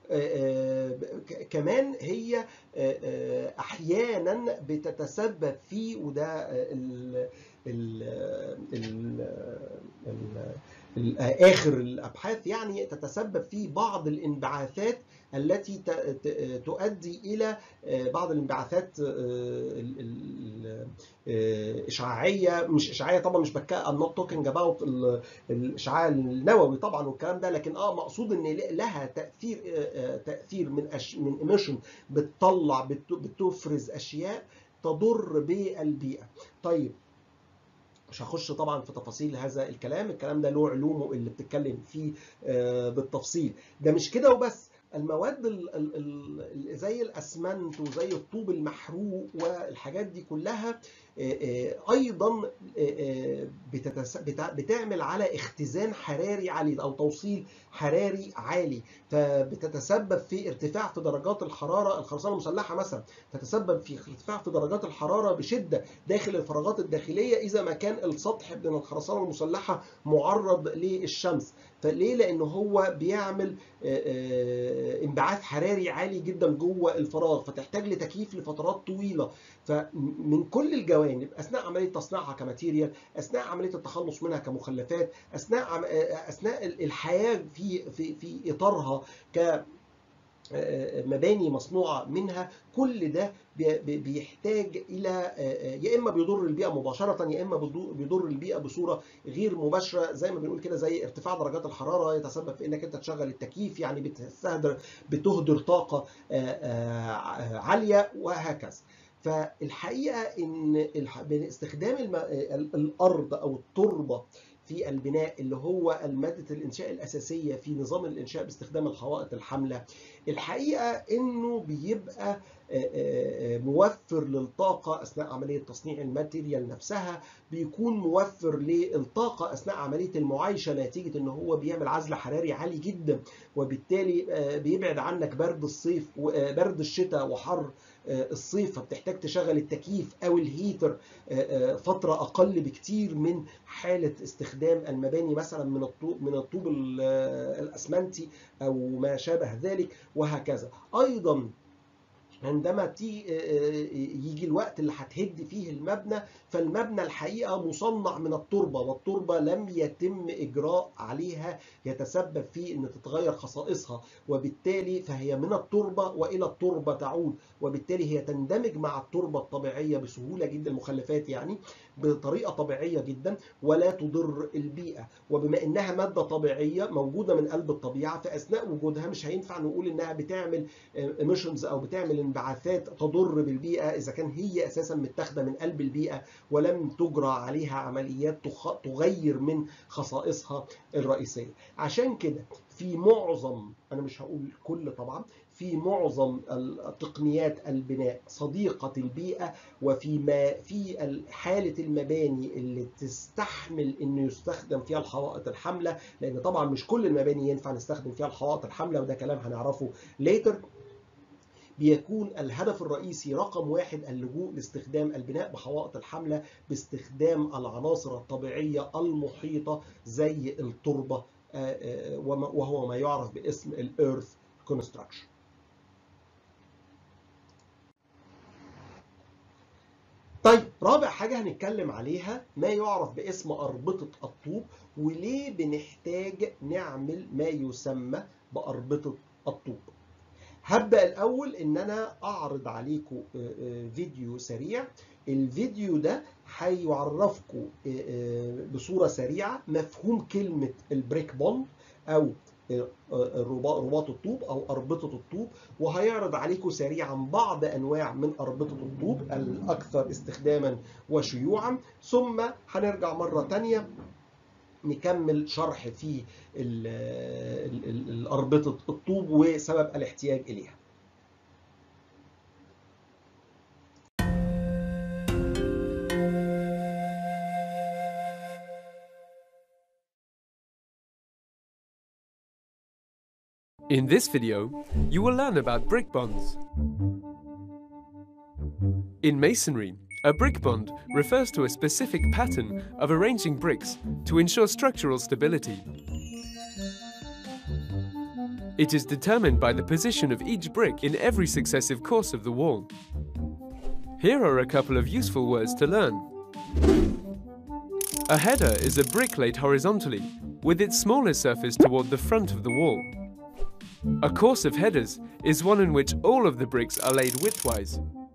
آه، ك- كمان هي آه، آه، احيانا بتتسبب في وده آه، ال ال ال ال ال- اخر الابحاث يعني تتسبب في بعض الانبعاثات التي ت- ت- تؤدي الى آه، بعض الانبعاثات آه، ال- ال- آه، اشعاعيه مش اشعاعيه طبعا مش بتكلم I'm not talking about ال- الاشعاع النووي طبعا والكلام ده لكن اه مقصود ان لها تاثير آه، آه، تاثير من أش من ايميشن بتطلع بت- بتفرز اشياء تضر بالبيئه طيب مش هخش طبعا في تفاصيل هذا الكلام الكلام ده له علومه اللي بتتكلم فيه آه، بالتفصيل ده مش كده وبس المواد ال ال ال زي الاسمنت وزي الطوب المحروق والحاجات دي كلها آه، آه، ايضا آه، آه، بتتس- بتع- بتعمل على اختزان حراري عالي او توصيل حراري عالي فبتتسبب في ارتفاع في درجات الحراره الخرسانه المسلحه مثلا تتسبب في ارتفاع في درجات الحراره بشده داخل الفراغات الداخليه اذا ما كان السطح من الخرسانه المسلحه معرض للشمس فليه لان هو بيعمل آه، آه، انبعاث حراري عالي جدا جوه الفراغ فتحتاج لتكييف لفترات طويله فمن كل الجوانب اثناء عمليه تصنيعها كماتيريال اثناء عمليه التخلص منها كمخلفات اثناء عم- آه، اثناء الحياه في في في اطارها ك مباني مصنوعه منها كل ده بي- بي- بيحتاج الى يا اما بيضر البيئه مباشره يا اما بيضر- بيضر البيئه بصوره غير مباشره زي ما بنقول كده زي ارتفاع درجات الحراره يتسبب في انك انت تشغل التكييف يعني بتستهدر بتهدر طاقه آه، آه، عاليه وهكذا فالحقيقه ان الح- باستخدام الم- ال- الارض او التربه في البناء اللي هو ماده الانشاء الاساسيه في نظام الانشاء باستخدام الحوائط الحامله الحقيقه انه بيبقى آه، آه، آه، موفر للطاقه اثناء عمليه تصنيع الماتيريال نفسها بيكون موفر للطاقه اثناء عمليه المعايشه نتيجه ان هو بيعمل عزل حراري عالي جدا وبالتالي آه، بيبعد عنك برد الصيف وبرد الشتاء وحر آه، الصيف فبتحتاج تشغل التكييف او الهيتر آه، آه، فتره اقل بكتير من حاله استخدام المباني مثلا من الطوب من الطوب ال- آه، الاسمنتي او ما شابه ذلك وهكذا ايضا عندما تي- يجي الوقت اللي هتهد فيه المبنى فالمبنى الحقيقه مصنع من التربه والتربه لم يتم اجراء عليها يتسبب في ان تتغير خصائصها وبالتالي فهي من التربه والى التربه تعود وبالتالي هي تندمج مع التربه الطبيعيه بسهوله جدا المخلفات يعني بطريقه طبيعيه جدا ولا تضر البيئه وبما انها ماده طبيعيه موجوده من قلب الطبيعه في اثناء وجودها مش هينفع نقول انها بتعمل ايميشنز او بتعمل انبعاثات تضر بالبيئه اذا كان هي اساسا متاخده من قلب البيئه ولم تجرى عليها عمليات تخ- تغير من خصائصها الرئيسيه عشان كده في معظم انا مش هقول كل طبعا في معظم التقنيات البناء صديقة البيئة وفي ما في ال- حالة المباني اللي تستحمل انه يستخدم فيها الحوائط الحاملة لان طبعا مش كل المباني ينفع نستخدم فيها الحوائط الحاملة وده كلام هنعرفه later بيكون الهدف الرئيسي رقم واحد اللجوء لاستخدام البناء بحوائط الحملة باستخدام العناصر الطبيعية المحيطة زي التربة آه، آه، وما- وهو ما يعرف باسم الإيرث كونستراكشن طيب رابع حاجة هنتكلم عليها ما يعرف باسم أربطة الطوب وليه بنحتاج نعمل ما يسمى بأربطة الطوب هبدأ الأول إن أنا أعرض عليكم آه، آه، فيديو سريع الفيديو ده هيعرفكم آه، آه، بصورة سريعة مفهوم كلمة البريك بوند أو آه، آه، رباط رباط الطوب أو أربطة الطوب وهيعرض عليكم سريعا بعض أنواع من أربطة الطوب الأكثر استخداما وشيوعا ثم هنرجع مرة تانية نكمل شرح في ال- ال- ال- الأربطة الطوب وسبب الاحتياج إليها In this video, you will learn about brick bonds. In masonry, a brick bond refers to a specific pattern of arranging bricks to ensure structural stability. It is determined by the position of each brick in every successive course of the wall. Here are a couple of useful words to learn. A header is a brick laid horizontally, with its smallest surface toward the front of the wall. A course of headers is one in which all of the bricks are laid widthwise.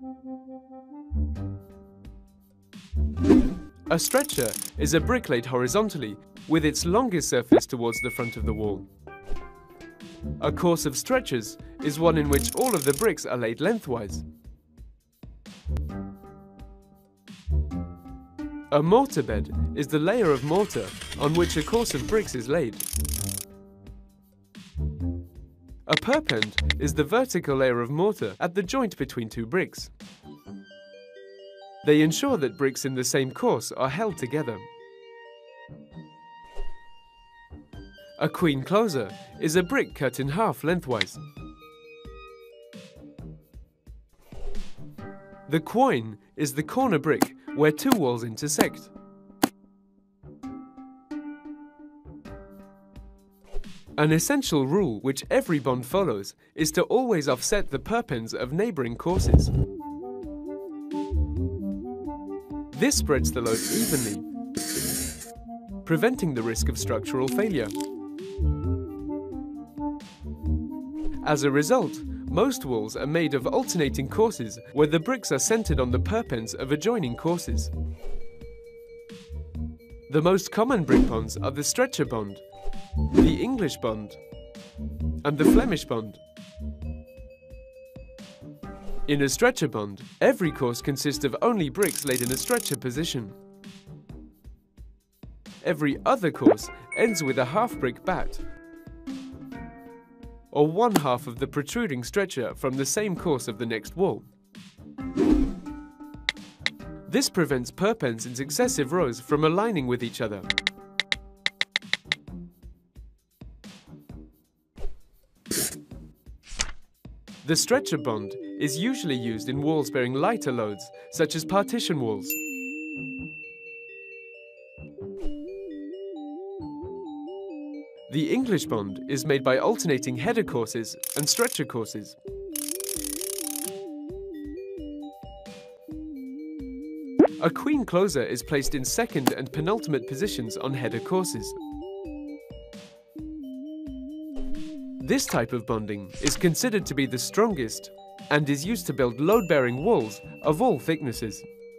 A stretcher is a brick laid horizontally, with its longest surface towards the front of the wall. A course of stretchers is one in which all of the bricks are laid lengthwise. A mortar bed is the layer of mortar on which a course of bricks is laid. A perpend is the vertical layer of mortar at the joint between two bricks. They ensure that bricks in the same course are held together. A queen closer is a brick cut in half lengthwise. The quoin is the corner brick where two walls intersect. An essential rule which every bond follows is to always offset the perpends of neighbouring courses. This spreads the load evenly, preventing the risk of structural failure. As a result, most walls are made of alternating courses where the bricks are centered on the perpends of adjoining courses. The most common brick bonds are the stretcher bond, the English bond, and the Flemish bond. In a stretcher bond, every course consists of only bricks laid in a stretcher position. Every other course ends with a half brick bat, or one half of the protruding stretcher from the same course of the next wall. This prevents perpends in successive rows from aligning with each other. The stretcher bond is usually used in walls bearing lighter loads, such as partition walls. The English bond is made by alternating header courses and stretcher courses. A queen closer is placed in second and penultimate positions on header courses. This type of bonding is considered to be the strongest and is used to build load-bearing walls of all thicknesses.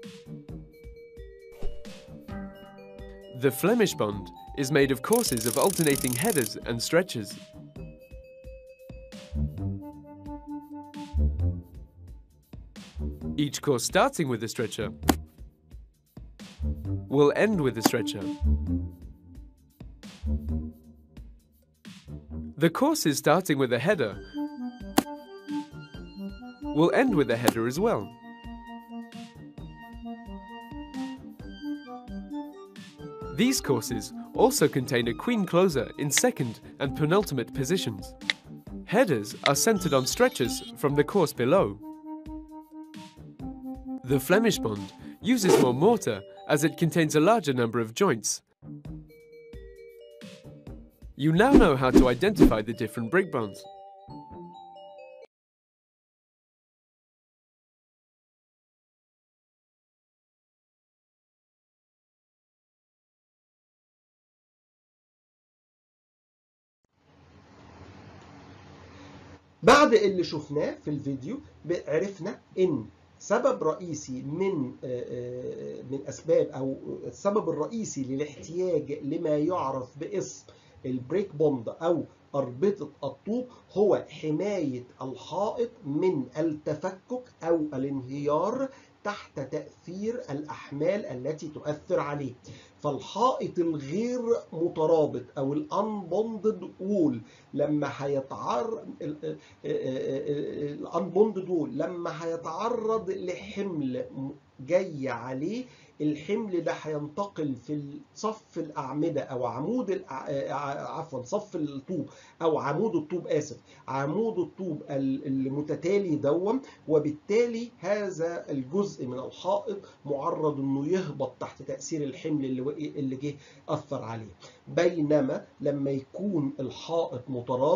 The Flemish bond is made of courses of alternating headers and stretchers. Each course starting with a stretcher will end with a stretcher. The courses starting with a header will end with a header as well. These courses also contain a queen closer in second and penultimate positions. Headers are centered on stretchers from the course below. The Flemish bond uses more mortar as it contains a larger number of joints. You now know how to identify the different brick bonds. بعد اللي شفناه في الفيديو عرفنا ان سبب رئيسي من من اسباب او السبب الرئيسي للاحتياج لما يعرف باسم البريك بوند او اربطه الطوب هو حمايه الحائط من التفكك او الانهيار تحت تاثير الاحمال التي تؤثر عليه فالحائط الغير مترابط او الانبوندد وول لما هيتعرض الانبوندد وول لما هيتعرض لحمل جاي عليه الحمل ده هينتقل في صف الاعمده او عمود الأع... عفوا صف الطوب او عمود الطوب اسف عمود الطوب المتتالي دوم وبالتالي هذا الجزء من الحائط معرض انه يهبط تحت تاثير الحمل اللي اللي جه اثر عليه بينما لما يكون الحائط مترابط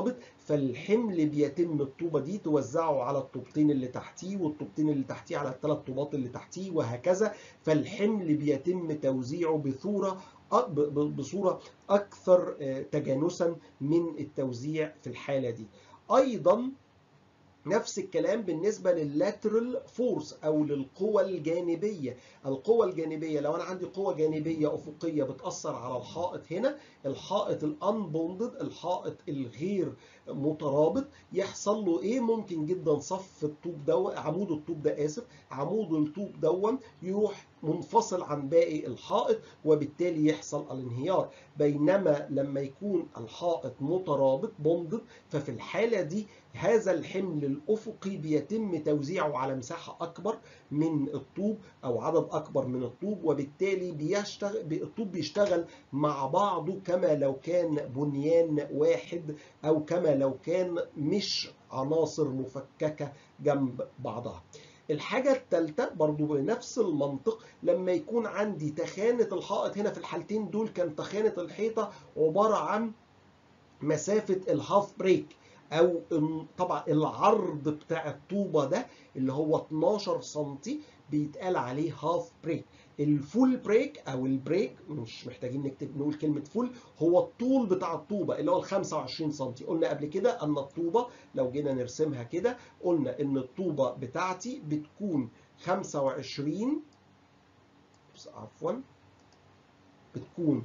فالحمل بيتم الطوبه دي توزعه على الطوبتين اللي تحتيه والطوبتين اللي تحتيه على الثلاث طوبات اللي تحتيه وهكذا فالحمل بيتم توزيعه بصوره بصوره اكثر تجانسا من التوزيع في الحاله دي ايضا نفس الكلام بالنسبة لللاترال فورس أو للقوى الجانبية القوى الجانبية لو أنا عندي قوة جانبية أفقية بتأثر على الحائط هنا الحائط الأنبوندد الحائط الغير مترابط يحصل له إيه ممكن جدا صف الطوب ده عمود الطوب ده آسف عمود الطوب دون يروح منفصل عن باقي الحائط وبالتالي يحصل الانهيار بينما لما يكون الحائط مترابط بوندد ففي الحالة دي هذا الحمل الأفقي بيتم توزيعه على مساحة أكبر من الطوب أو عدد أكبر من الطوب وبالتالي بيشتغل الطوب بيشتغل مع بعضه كما لو كان بنيان واحد أو كما لو كان مش عناصر مفككة جنب بعضها الحاجة الثالثة برضو بنفس المنطق لما يكون عندي تخانة الحائط هنا في الحالتين دول كان تخانة الحيطة عبارة عن مسافة الهاف بريك او طبعا العرض بتاع الطوبة ده اللي هو 12 سم بيتقال عليه هاف بريك الفول بريك او البريك مش محتاجين نكتب نقول كلمه فول هو الطول بتاع الطوبه اللي هو ال 25 سم قلنا قبل كده ان الطوبه لو جينا نرسمها كده قلنا ان الطوبه بتاعتي بتكون 25 عفوا بتكون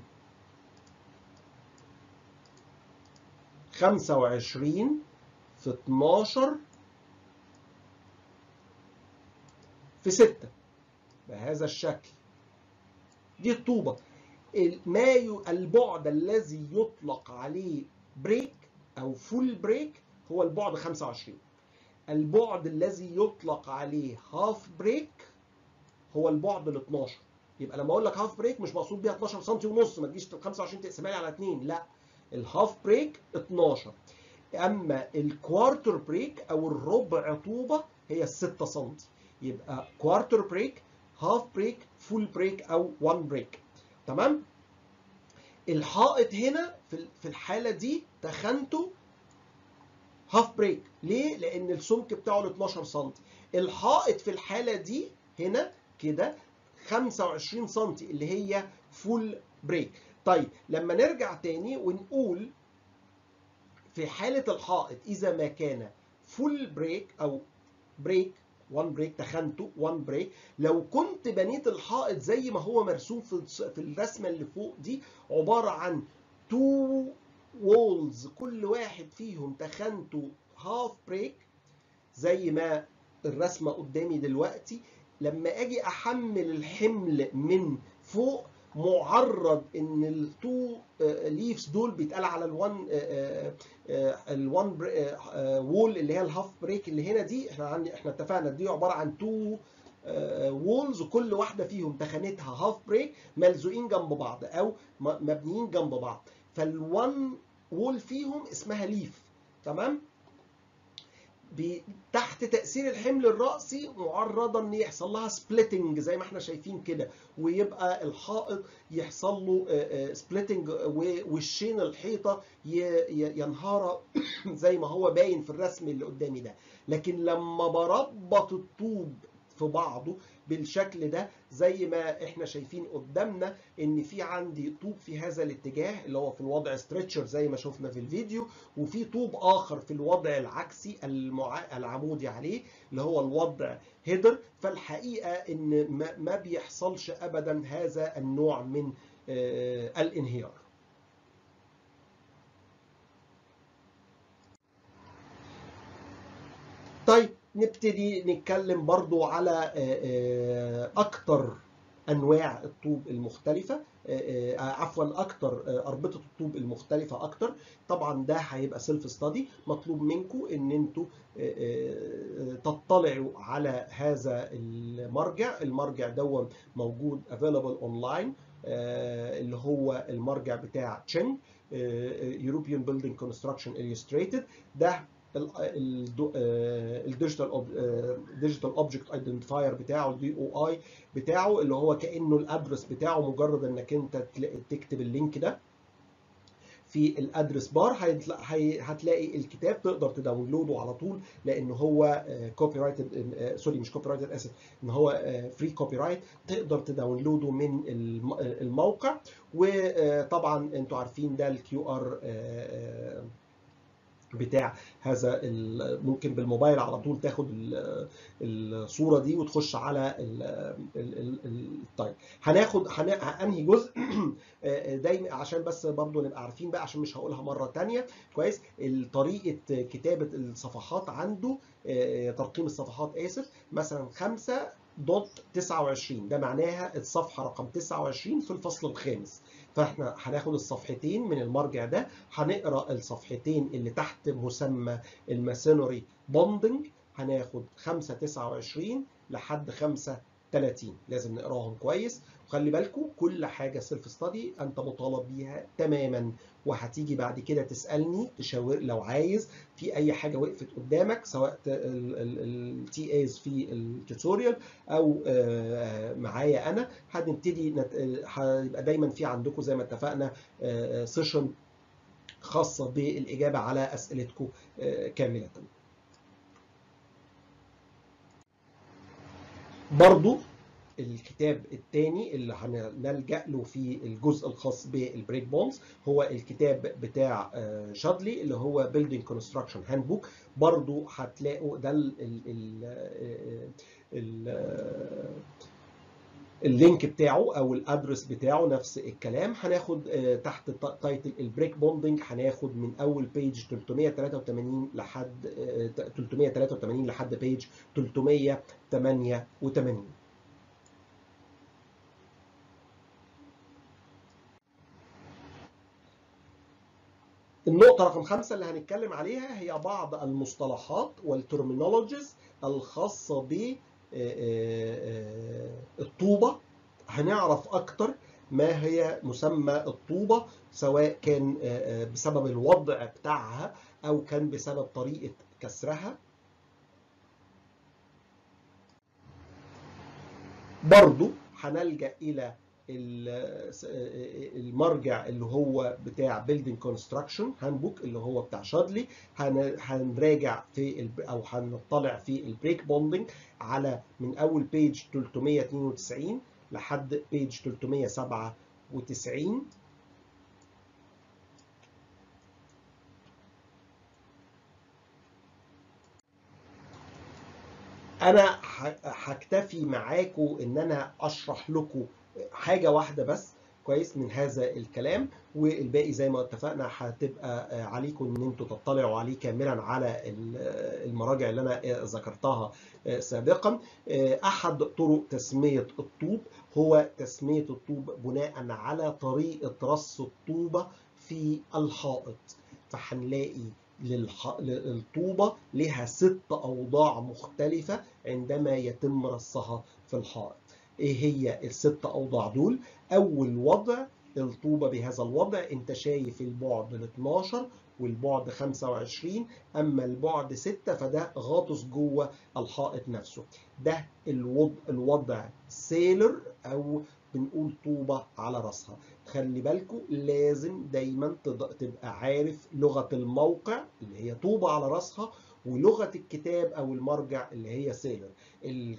25 في 12 في 6 بهذا الشكل دي الطوبة ما البعد الذي يطلق عليه بريك أو فول بريك هو البعد 25 البعد الذي يطلق عليه هاف بريك هو البعد ال 12 يبقى لما اقول لك هاف بريك مش مقصود بيها 12 سم ونص ما تجيش 25 تقسمها لي على 2 لا الهاف بريك 12 اما الكوارتر بريك او الربع طوبه هي 6 سم يبقى كوارتر بريك هاف بريك فول بريك او 1 بريك تمام الحائط هنا في الحاله دي تخنته هاف بريك ليه لان السمك بتاعه ال 12 سم الحائط في الحاله دي هنا كده 25 سم اللي هي فول بريك طيب لما نرجع تاني ونقول في حالة الحائط إذا ما كان فول بريك أو بريك 1 بريك تخنته 1 بريك لو كنت بنيت الحائط زي ما هو مرسوم في في الرسمة اللي فوق دي عبارة عن 2 وولز كل واحد فيهم تخنته هاف بريك زي ما الرسمة قدامي دلوقتي لما اجي احمل الحمل من فوق معرض ان التو ليفز دول بيتقال على الوان الوان وول اللي هي الهاف بريك اللي هنا دي احنا عندي احنا اتفقنا دي عباره عن تو وولز كل واحده فيهم تخانتها هاف بريك ملزوقين جنب بعض او مبنيين جنب بعض فالوان وول فيهم اسمها ليف تمام تحت تأثير الحمل الرأسي معرضة ان يحصل لها سبليتنج زي ما احنا شايفين كده ويبقى الحائط يحصل له سبليتنج ووشين الحيطة ينهار زي ما هو باين في الرسم اللي قدامي ده لكن لما بربط الطوب في بعضه بالشكل ده زي ما احنا شايفين قدامنا ان في عندي طوب في هذا الاتجاه اللي هو في الوضع ستريتشر زي ما شفنا في الفيديو وفي طوب اخر في الوضع العكسي المع... العمودي عليه اللي هو الوضع هيدر فالحقيقه ان ما, ما بيحصلش ابدا هذا النوع من آه الانهيار طيب نبتدي نتكلم برضو على اكتر انواع الطوب المختلفه عفوا اكتر اربطه الطوب المختلفه اكتر طبعا ده هيبقى سيلف ستادي مطلوب منكم ان انتوا تطلعوا على هذا المرجع المرجع دون موجود افيلابل اونلاين اللي هو المرجع بتاع تشينج European Building Construction Illustrated ده الديجيتال ديجيتال اوبجكت ايدنتيفاير بتاعه الدي او اي بتاعه اللي هو كانه الادرس بتاعه مجرد انك انت تكتب اللينك ده في الادرس بار هيطلع- هي- هتلاقي الكتاب تقدر تداونلوده على طول لان هو كوبي رايتد سوري مش كوبي رايتد اسف ان هو فري كوبي رايت تقدر تداونلوده من الم- الموقع وطبعا انتوا عارفين ده الكيو ار بتاع هذا ال- ممكن بالموبايل على طول تاخد ال- الصوره دي وتخش على ال- ال- ال- ال- التايب هناخد هن- انهي جزء دايما عشان بس برضو نبقى عارفين بقى عشان مش هقولها مره تانية كويس طريقه كتابه الصفحات عنده آه، ترقيم الصفحات اسف مثلا 5 دوت 29 ده معناها الصفحه رقم 29 في الفصل الخامس فاحنا هناخد الصفحتين من المرجع ده هنقرا الصفحتين اللي تحت مسمى الماسونري بوندنج هناخد 5 29 لحد 5 30 لازم نقراهم كويس وخلي بالكم كل حاجه سيلف ستادي انت مطالب بيها تماما وهتيجي بعد كده تسالني تشاور لو عايز في اي حاجه وقفت قدامك سواء التي ايز في التوتوريال او آه، معايا انا هنبتدي نت- آه، هيبقى دايما في عندكم زي ما اتفقنا سيشن خاصه بالاجابه على اسئلتكم آه، كامله برضو الكتاب الثاني اللي هنلجأ له في الجزء الخاص بالبريك بونز هو الكتاب بتاع آه، شادلي اللي هو Building Construction Handbook برضو هتلاقوا ده ال ال ال ال اللينك بتاعه او الادرس بتاعه نفس الكلام هناخد آه، تحت ت- تايتل البريك بوندنج هناخد من اول بيج 383 لحد آه، 383 لحد بيج 388 النقطة رقم خمسة اللي هنتكلم عليها هي بعض المصطلحات والترمينولوجيز الخاصة ب آه، آه، آه، الطوبة هنعرف أكتر ما هي مسمى الطوبة سواء كان آه، آه، بسبب الوضع بتاعها أو كان بسبب طريقة كسرها برضو هنلجأ إلى ال- المرجع اللي هو بتاع Building Construction Handbook اللي هو بتاع شادلي هن- هنراجع في الب- او هنطلع في البريك بوندنج على من اول بيج 392 لحد بيج 397 انا ه- هكتفي معاكم ان انا اشرح لكم حاجه واحده بس كويس من هذا الكلام والباقي زي ما اتفقنا هتبقى آه، عليكم ان انتوا تطلعوا عليه كاملا على ال- آه، المراجع اللي انا آه، ذكرتها آه، سابقا آه، احد طرق تسميه الطوب هو تسميه الطوب بناء على طريقه رص الطوبه في الحائط فهنلاقي للح... للطوبة لها ست أوضاع مختلفة عندما يتم رصها في الحائط إيه هي الست أوضاع دول؟ أول وضع الطوبة بهذا الوضع أنت شايف البعد ال 12 والبعد 25 أما البعد 6 فده غاطس جوه الحائط نفسه ده الوضع, الوضع سيلر أو بنقول طوبة على راسها خلي بالكم لازم دايما تض- تبقى عارف لغة الموقع اللي هي طوبة على راسها ولغة الكتاب أو المرجع اللي هي سيلر ال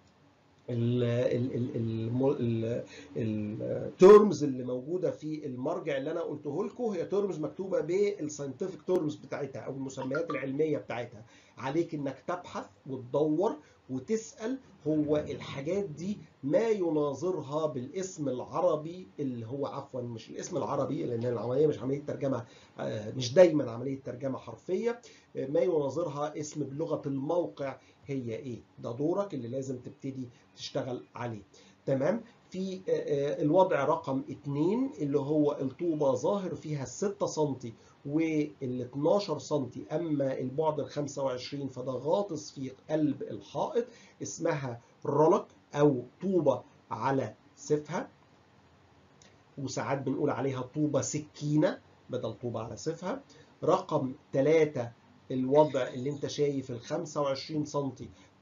التيرمز اللي موجوده في المرجع اللي انا قلته لكم هي تيرمز مكتوبه بالساينتفك تيرمز بتاعتها او المسميات العلميه بتاعتها عليك انك تبحث وتدور وتسال هو الحاجات دي ما يناظرها بالاسم العربي اللي هو عفوا مش الاسم العربي لان العمليه مش عمليه ترجمه آه، مش دايما عمليه ترجمه حرفيه آه، ما يناظرها اسم بلغه الموقع هي ايه ده دورك اللي لازم تبتدي تشتغل عليه تمام في آه، آه، الوضع رقم 2 اللي هو الطوبة ظاهر فيها ال 6 سم وال 12 سم اما البعد ال 25 فده غاطس في قلب الحائط اسمها رولك او طوبة على سيفها وساعات بنقول عليها طوبة سكينة بدل طوبة على سيفها رقم 3 الوضع اللي انت شايف ال 25 سم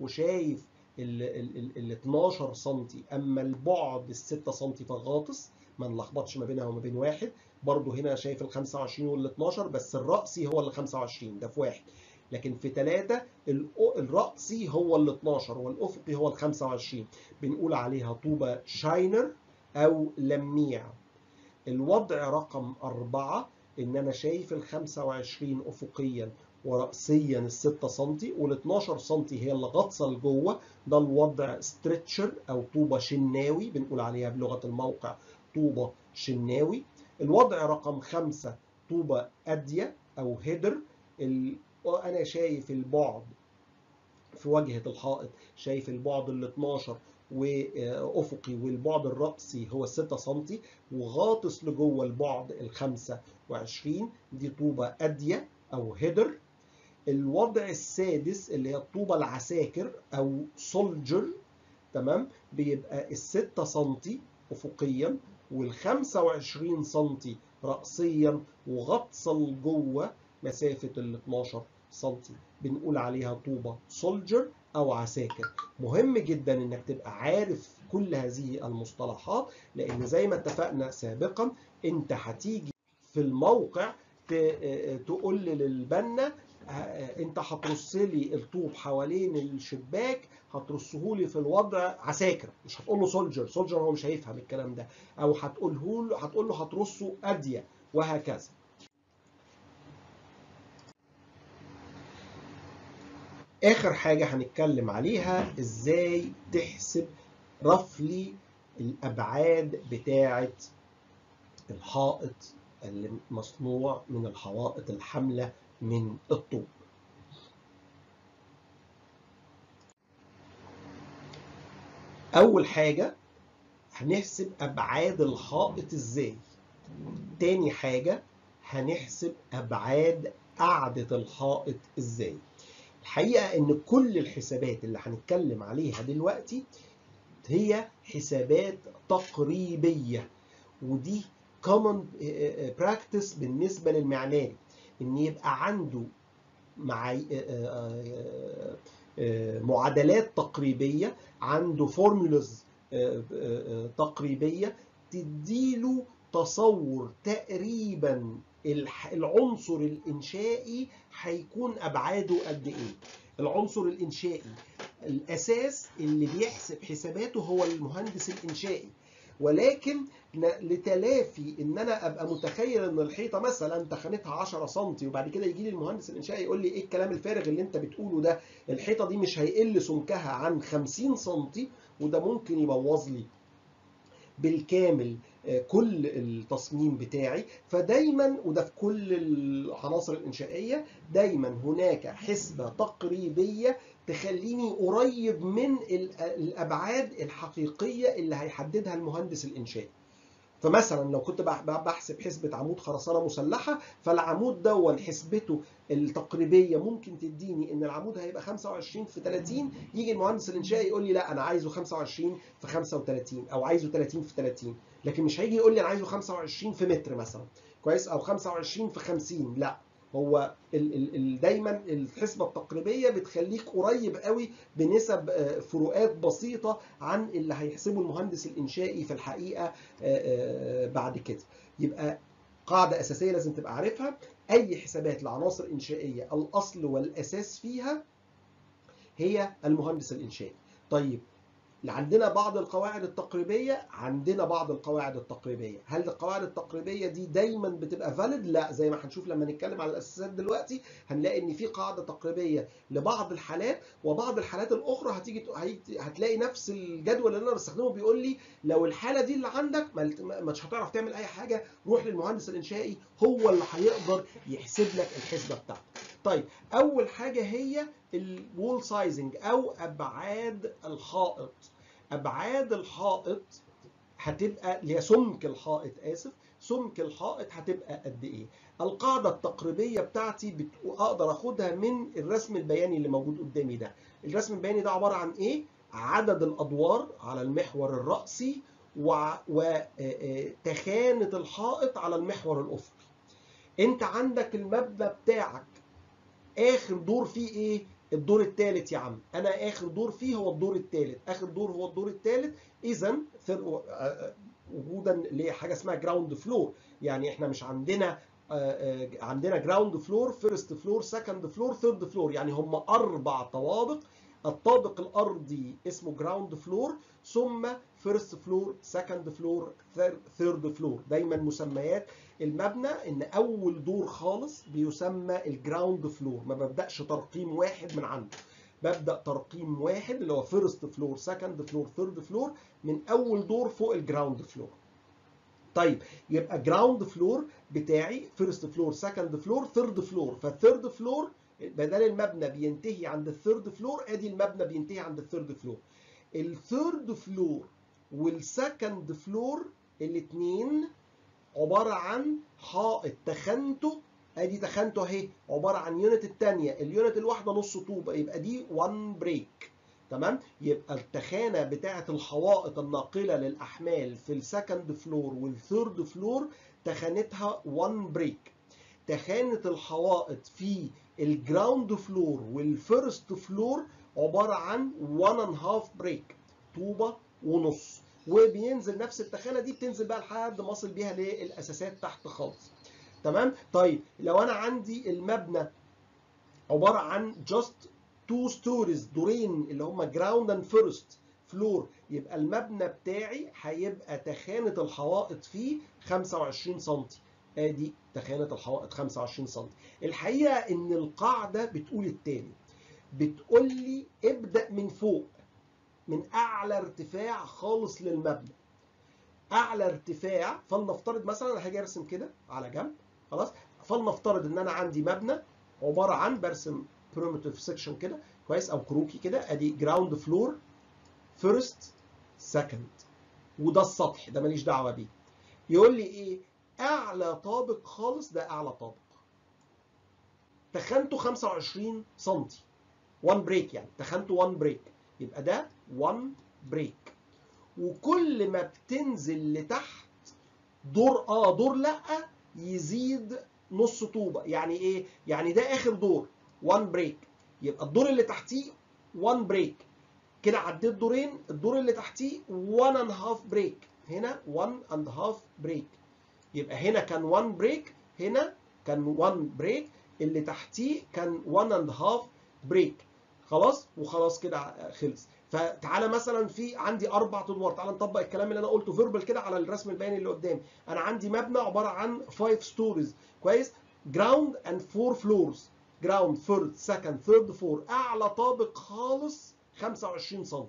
وشايف ال ال- ال 12 سم اما البعد ال 6 سم فغاطس ما نلخبطش ما بينها وما بين واحد برضو هنا شايف ال 25 وال 12 بس الرأسي هو ال 25 ده في واحد لكن في ثلاثة الرأسي هو ال 12 والأفقي هو ال 25 بنقول عليها طوبة شاينر أو لميع الوضع رقم أربعة إن أنا شايف ال 25 أفقيا ورأسيا ال 6 سم وال 12 سم هي اللي غطسة لجوه ده الوضع ستريتشر أو طوبة شناوي بنقول عليها بلغة الموقع طوبة شناوي الوضع رقم خمسة طوبة أدية أو هيدر أنا شايف البعد في واجهة الحائط شايف البعد ال 12 وأفقي والبعد الرأسي هو 6 سم وغاطس لجوه البعد ال 25 دي طوبة أدية أو هيدر الوضع السادس اللي هي الطوبة العساكر أو سولجر تمام بيبقى ال 6 سم أفقيا وال 25 سم رأسيا وغطسة لجوه مسافة ال 12 سم بنقول عليها طوبة سولجر أو عساكر مهم جدا إنك تبقى عارف كل هذه المصطلحات لأن زي ما اتفقنا سابقا أنت هتيجي في الموقع تقول للبنا انت هترص لي الطوب حوالين الشباك هترصه لي في الوضع عساكر مش هتقول له سولجر سولجر هو مش هيفهم الكلام ده او هتقوله له هتقول له هترصه اديه وهكذا اخر حاجه هنتكلم عليها ازاي تحسب رفلي الابعاد بتاعه الحائط اللي مصنوع من الحوائط الحامله من الطوب أول حاجة هنحسب أبعاد الحائط إزاي تاني حاجة هنحسب أبعاد قاعدة الحائط إزاي الحقيقة إن كل الحسابات اللي هنتكلم عليها دلوقتي هي حسابات تقريبية ودي common practice بالنسبة للمعماري ان يبقى عنده مع معادلات تقريبيه عنده فورمولاز تقريبيه تديله تصور تقريبا العنصر الانشائي هيكون ابعاده قد ايه العنصر الانشائي الاساس اللي بيحسب حساباته هو المهندس الانشائي ولكن لتلافي ان انا ابقى متخيل ان الحيطه مثلا تخانتها 10 سم وبعد كده يجي لي المهندس الانشائي يقول لي ايه الكلام الفارغ اللي انت بتقوله ده الحيطه دي مش هيقل سمكها عن 50 سم وده ممكن يبوظ لي بالكامل كل التصميم بتاعي فدايما وده في كل العناصر الانشائيه دايما هناك حسبه تقريبيه تخليني قريب من الابعاد الحقيقيه اللي هيحددها المهندس الانشائي فمثلا لو كنت بحسب حسبة عمود خرسانة مسلحة فالعمود دون حسبته التقريبية ممكن تديني ان العمود هيبقى 25 في 30 يجي المهندس الانشائي يقول لي لا انا عايزه 25 في 35 او عايزه 30 في 30 لكن مش هيجي يقول لي انا عايزه 25 في متر مثلا كويس او 25 في 50 لا هو ال ال ال دايما الحسبه التقريبيه بتخليك قريب قوي بنسب فروقات بسيطه عن اللي هيحسبه المهندس الانشائي في الحقيقه بعد كده يبقى قاعده اساسيه لازم تبقى عارفها اي حسابات لعناصر انشائيه الاصل والاساس فيها هي المهندس الانشائي طيب عندنا بعض القواعد التقريبية عندنا بعض القواعد التقريبية هل القواعد التقريبية دي دايما بتبقى فاليد لا زي ما هنشوف لما نتكلم على الأساسات دلوقتي هنلاقي إن في قاعدة تقريبية لبعض الحالات وبعض الحالات الأخرى هتيجي هتلاقي نفس الجدول اللي أنا بستخدمه بيقول لي لو الحالة دي اللي عندك مش هتعرف تعمل أي حاجة روح للمهندس الإنشائي هو اللي هيقدر يحسب لك الحسبة بتاعتك طيب أول حاجة هي الوول سايزنج أو أبعاد الحائط ابعاد الحائط هتبقى اللي هي سمك الحائط اسف سمك الحائط هتبقى قد ايه القاعده التقريبيه بتاعتي بت... اقدر اخدها من الرسم البياني اللي موجود قدامي ده الرسم البياني ده عباره عن ايه عدد الادوار على المحور الراسي وتخانه و... الحائط على المحور الافقي انت عندك المبنى بتاعك اخر دور فيه ايه الدور الثالث يا عم انا اخر دور فيه هو الدور الثالث اخر دور هو الدور الثالث اذا وجودا لحاجه اسمها جراوند فلور يعني احنا مش عندنا آه، آه، عندنا جراوند فلور فيرست فلور سكند فلور ثيرد فلور يعني هم اربع طوابق الطابق الارضي اسمه جراوند فلور ثم فيرست فلور سكند فلور ثيرد فلور دايما مسميات المبنى ان اول دور خالص بيسمى الجراوند فلور ما ببداش ترقيم واحد من عنده ببدا ترقيم واحد اللي هو فيرست فلور سكند فلور ثيرد فلور من اول دور فوق الجراوند فلور طيب يبقى جراوند فلور بتاعي فيرست فلور سكند فلور ثيرد فلور فالثيرد فلور بدل المبنى بينتهي عند الثيرد فلور ادي المبنى بينتهي عند الثيرد فلور الثيرد فلور والسكند فلور الاثنين عباره عن حائط تخنته ادي تخنته اهي عباره عن يونت الثانيه اليونت الواحده نص طوبه يبقى دي 1 بريك تمام يبقى التخانه بتاعه الحوائط الناقله للاحمال في السكند فلور والثيرد فلور تخانتها 1 بريك تخانه الحوائط في الجراوند فلور والفيرست فلور عباره عن 1 اند هاف بريك طوبه ونص وبينزل نفس التخانه دي بتنزل بقى لحد ما اصل بيها للاساسات تحت خالص تمام طيب لو انا عندي المبنى عباره عن جاست تو ستوريز دورين اللي هم جراوند اند فيرست فلور يبقى المبنى بتاعي هيبقى تخانه الحوائط فيه 25 سم ادي تخانه الحوائط 25 سم الحقيقه ان القاعده بتقول التالي بتقول لي ابدا من فوق من اعلى ارتفاع خالص للمبنى اعلى ارتفاع فلنفترض مثلا انا هاجي ارسم كده على جنب خلاص فلنفترض ان انا عندي مبنى عباره عن برسم بريمتيف سيكشن كده كويس او كروكي كده ادي جراوند فلور فيرست سكند وده السطح ده ماليش دعوه بيه يقول لي ايه اعلى طابق خالص ده اعلى طابق تخنته 25 سم 1 بريك يعني تخنته 1 بريك يبقى ده 1 بريك وكل ما بتنزل لتحت دور اه دور لا يزيد نص طوبه يعني ايه يعني ده اخر دور 1 بريك يبقى الدور اللي تحتيه 1 بريك كده عديت دورين الدور اللي تحتيه 1 اند هاف بريك هنا 1 اند هاف بريك يبقى هنا كان 1 بريك هنا كان 1 بريك اللي تحتيه كان 1 اند هاف بريك خلاص وخلاص كده خلص فتعالى مثلا في عندي اربع ادوار تعالى نطبق الكلام اللي انا قلته فيربال كده على الرسم البياني اللي قدامي انا عندي مبنى عباره عن 5 ستوريز كويس جراوند اند 4 فلورز جراوند فيرست سكند ثيرد فور اعلى طابق خالص 25 سم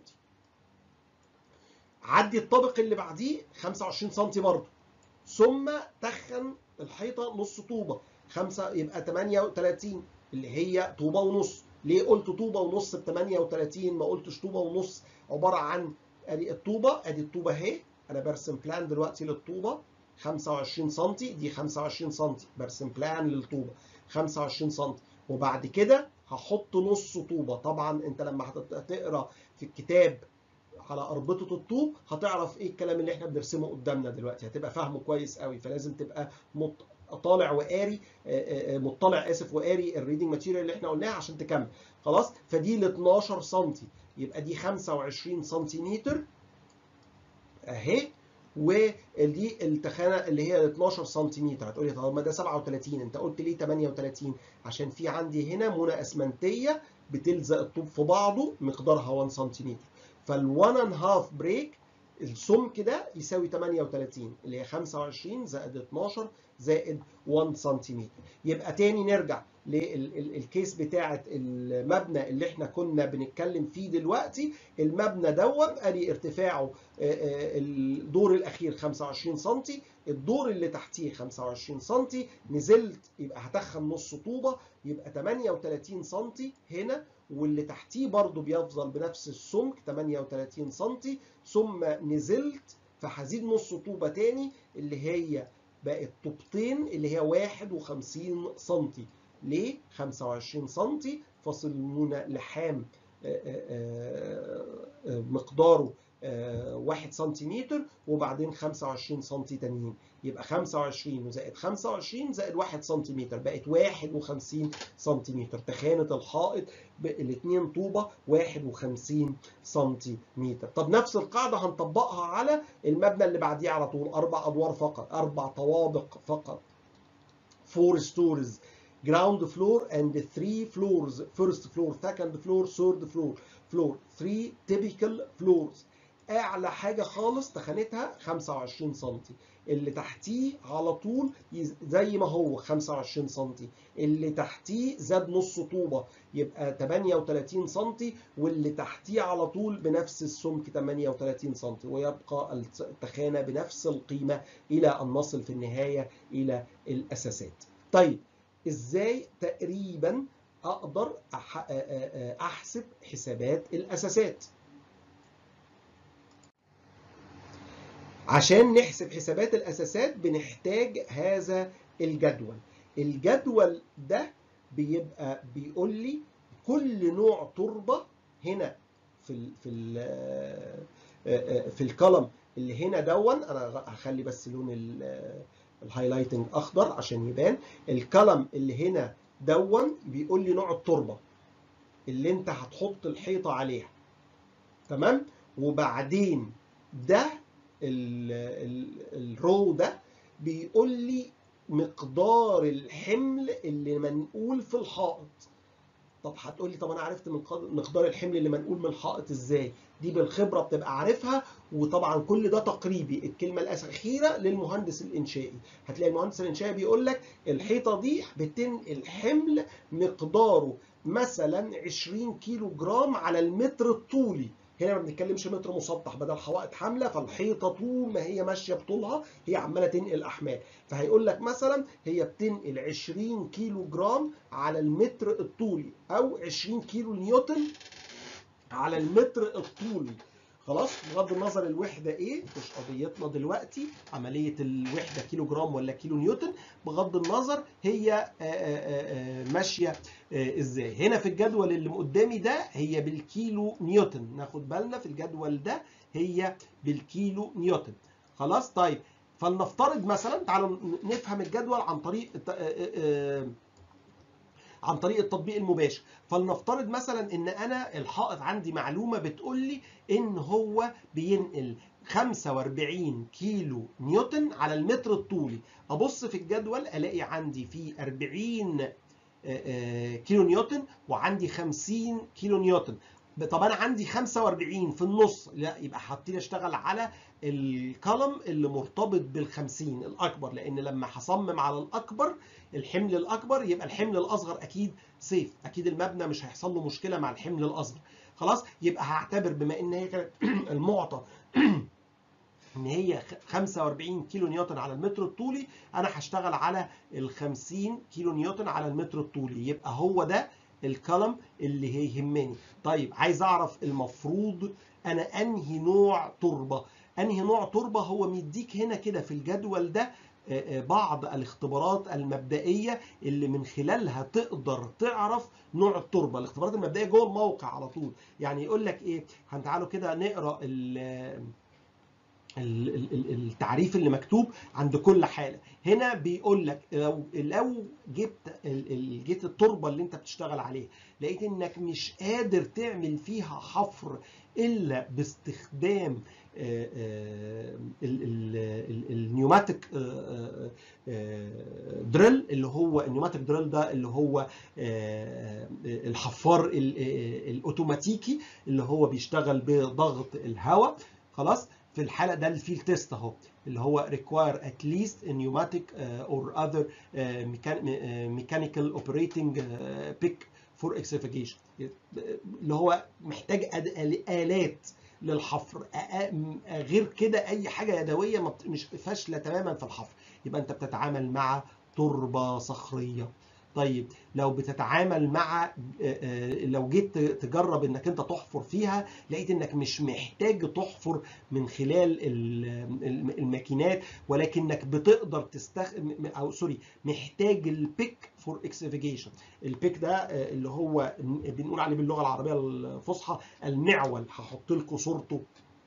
عدي الطابق اللي بعديه 25 سم برضه ثم تخن الحيطه نص طوبه 5 يبقى 38 اللي هي طوبه ونص ليه قلت طوبه ونص ب 38 ما قلتش طوبه ونص عباره عن ادي الطوبه ادي الطوبه اهي انا برسم بلان دلوقتي للطوبه 25 سم دي 25 سم برسم بلان للطوبه 25 سم وبعد كده هحط نص طوبه طبعا انت لما هتقرا في الكتاب على اربطه الطوب هتعرف ايه الكلام اللي احنا بنرسمه قدامنا دلوقتي هتبقى فاهمه كويس قوي فلازم تبقى مط... طالع وقاري مطلع اسف وقاري الريدنج ماتيريال اللي احنا قلناها عشان تكمل خلاص فدي ل 12 سم يبقى دي 25 سنتيمتر اهي ودي التخانه اللي هي 12 سنتيمتر هتقولي طب ما ده 37 انت قلت ليه 38 عشان في عندي هنا منى اسمنتيه بتلزق الطوب في بعضه مقدارها 1 سنتيمتر فال1 اند هاف بريك السمك ده يساوي 38 اللي هي 25 زائد 12 زائد 1 سنتيمتر يبقى تاني نرجع للكيس بتاعه المبنى اللي احنا كنا بنتكلم فيه دلوقتي المبنى دوت ادي ارتفاعه الدور الاخير 25 سم الدور اللي تحتيه 25 سم نزلت يبقى هتخن نص طوبه يبقى 38 سم هنا واللي تحتيه برضو بيفضل بنفس السمك 38 سم ثم نزلت فهزيد نص طوبه تاني اللي هي بقت طوبتين اللي هي 51 سم ليه 25 سم فاصل المونة لحام مقداره آه، واحد سنتيمتر وبعدين 25 سنتي تانيين يبقى 25 وزائد 25 زائد 1 سنتيمتر بقت 51 سنتيمتر تخانة الحائط الاثنين طوبة 51 سنتيمتر طب نفس القاعدة هنطبقها على المبنى اللي بعديه على طول أربع أدوار فقط أربع طوابق فقط 4 stories ground floor and three floors first floor second floor third floor floor three typical floors اعلى حاجه خالص تخانتها 25 سم اللي تحتيه على طول يز- زي ما هو 25 سم اللي تحتيه زاد نص طوبه يبقى 38 سم واللي تحتيه على طول بنفس السمك 38 سم ويبقى التخانه بنفس القيمه الى ان نصل في النهايه الى الاساسات طيب ازاي تقريبا اقدر أح- أ- أ- احسب حسابات الاساسات عشان نحسب حسابات الاساسات بنحتاج هذا الجدول الجدول ده بيبقى بيقول لي كل نوع تربه هنا في ال في ال في الكولم اللي هنا دون انا هخلي بس لون ال- الهايلايتنج اخضر عشان يبان الكلم اللي هنا دون بيقول لي نوع التربه اللي انت هتحط الحيطه عليها تمام وبعدين ده ال- ال- الرو ده بيقول لي مقدار الحمل اللي منقول في الحائط طب هتقول لي طب انا عرفت من قد- مقدار الحمل اللي منقول من الحائط ازاي دي بالخبره بتبقى عارفها وطبعا كل ده تقريبي الكلمه الاخيره للمهندس الانشائي هتلاقي المهندس الانشائي بيقول لك الحيطه دي بتنقل حمل مقداره مثلا 20 كيلو جرام على المتر الطولي هنا ما بنتكلمش متر مسطح بدل حوائط حامله فالحيطه طول ما هي ماشيه بطولها هي عماله تنقل احمال فهيقول لك مثلا هي بتنقل 20 كيلو جرام على المتر الطولي او 20 كيلو نيوتن على المتر الطولي خلاص بغض النظر الوحده ايه مش قضيتنا دلوقتي عمليه الوحده كيلو جرام ولا كيلو نيوتن بغض النظر هي آه، آه، آه، ماشيه آه، ازاي هنا في الجدول اللي قدامي ده هي بالكيلو نيوتن ناخد بالنا في الجدول ده هي بالكيلو نيوتن خلاص طيب فلنفترض مثلا تعالوا نفهم الجدول عن طريق الت- آه، آه، آه، عن طريق التطبيق المباشر فلنفترض مثلا ان انا الحائط عندي معلومه بتقول لي ان هو بينقل 45 كيلو نيوتن على المتر الطولي ابص في الجدول الاقي عندي في 40 آه، آه، كيلو نيوتن وعندي 50 كيلو نيوتن طب انا عندي 45 في النص لا يبقى هبتدي اشتغل على الكولم اللي مرتبط بال 50 الاكبر لان لما هصمم على الاكبر الحمل الاكبر يبقى الحمل الاصغر اكيد سيف اكيد المبنى مش هيحصل له مشكله مع الحمل الاصغر خلاص يبقى هعتبر بما ان هي كانت المعطى ان هي 45 كيلو نيوتن على المتر الطولي انا هشتغل على ال 50 كيلو نيوتن على المتر الطولي يبقى هو ده الكلم اللي هيهمني طيب عايز اعرف المفروض انا انهي نوع تربه انهي نوع تربه هو مديك هنا كده في الجدول ده آه، آه، بعض الاختبارات المبدئيه اللي من خلالها تقدر تعرف نوع التربه الاختبارات المبدئيه جوه الموقع على طول يعني يقول لك ايه هنتعالوا كده نقرا ال- ال- ال- ال- التعريف اللي مكتوب عند كل حاله هنا بيقول لك لو لو جبت ال- ال- جيت التربه اللي انت بتشتغل عليها لقيت انك مش قادر تعمل فيها حفر الا باستخدام آه، آه، ال- ال- ال- النيوماتيك آه، آه، دريل اللي هو النيوماتيك دريل ده اللي هو آه، الحفار ال- آه، الاوتوماتيكي اللي هو بيشتغل بضغط الهواء خلاص في الحاله ده الفيل تيست اهو اللي هو require at least a pneumatic uh, or other uh, mechan- uh, mechanical operating uh, pick for excavation اللي هو محتاج أد- آلات للحفر أ- أ- غير كده اي حاجه يدويه ما بت- مش فاشله تماما في الحفر يبقى انت بتتعامل مع تربه صخريه طيب لو بتتعامل مع آه، آه، لو جيت تجرب انك انت تحفر فيها لقيت انك مش محتاج تحفر من خلال ال- الم- الماكينات ولكنك بتقدر تستخدم او سوري محتاج البيك فور اكسفيجيشن البيك ده آه، اللي هو بنقول عليه باللغه العربيه الفصحى المعول هحط لكم صورته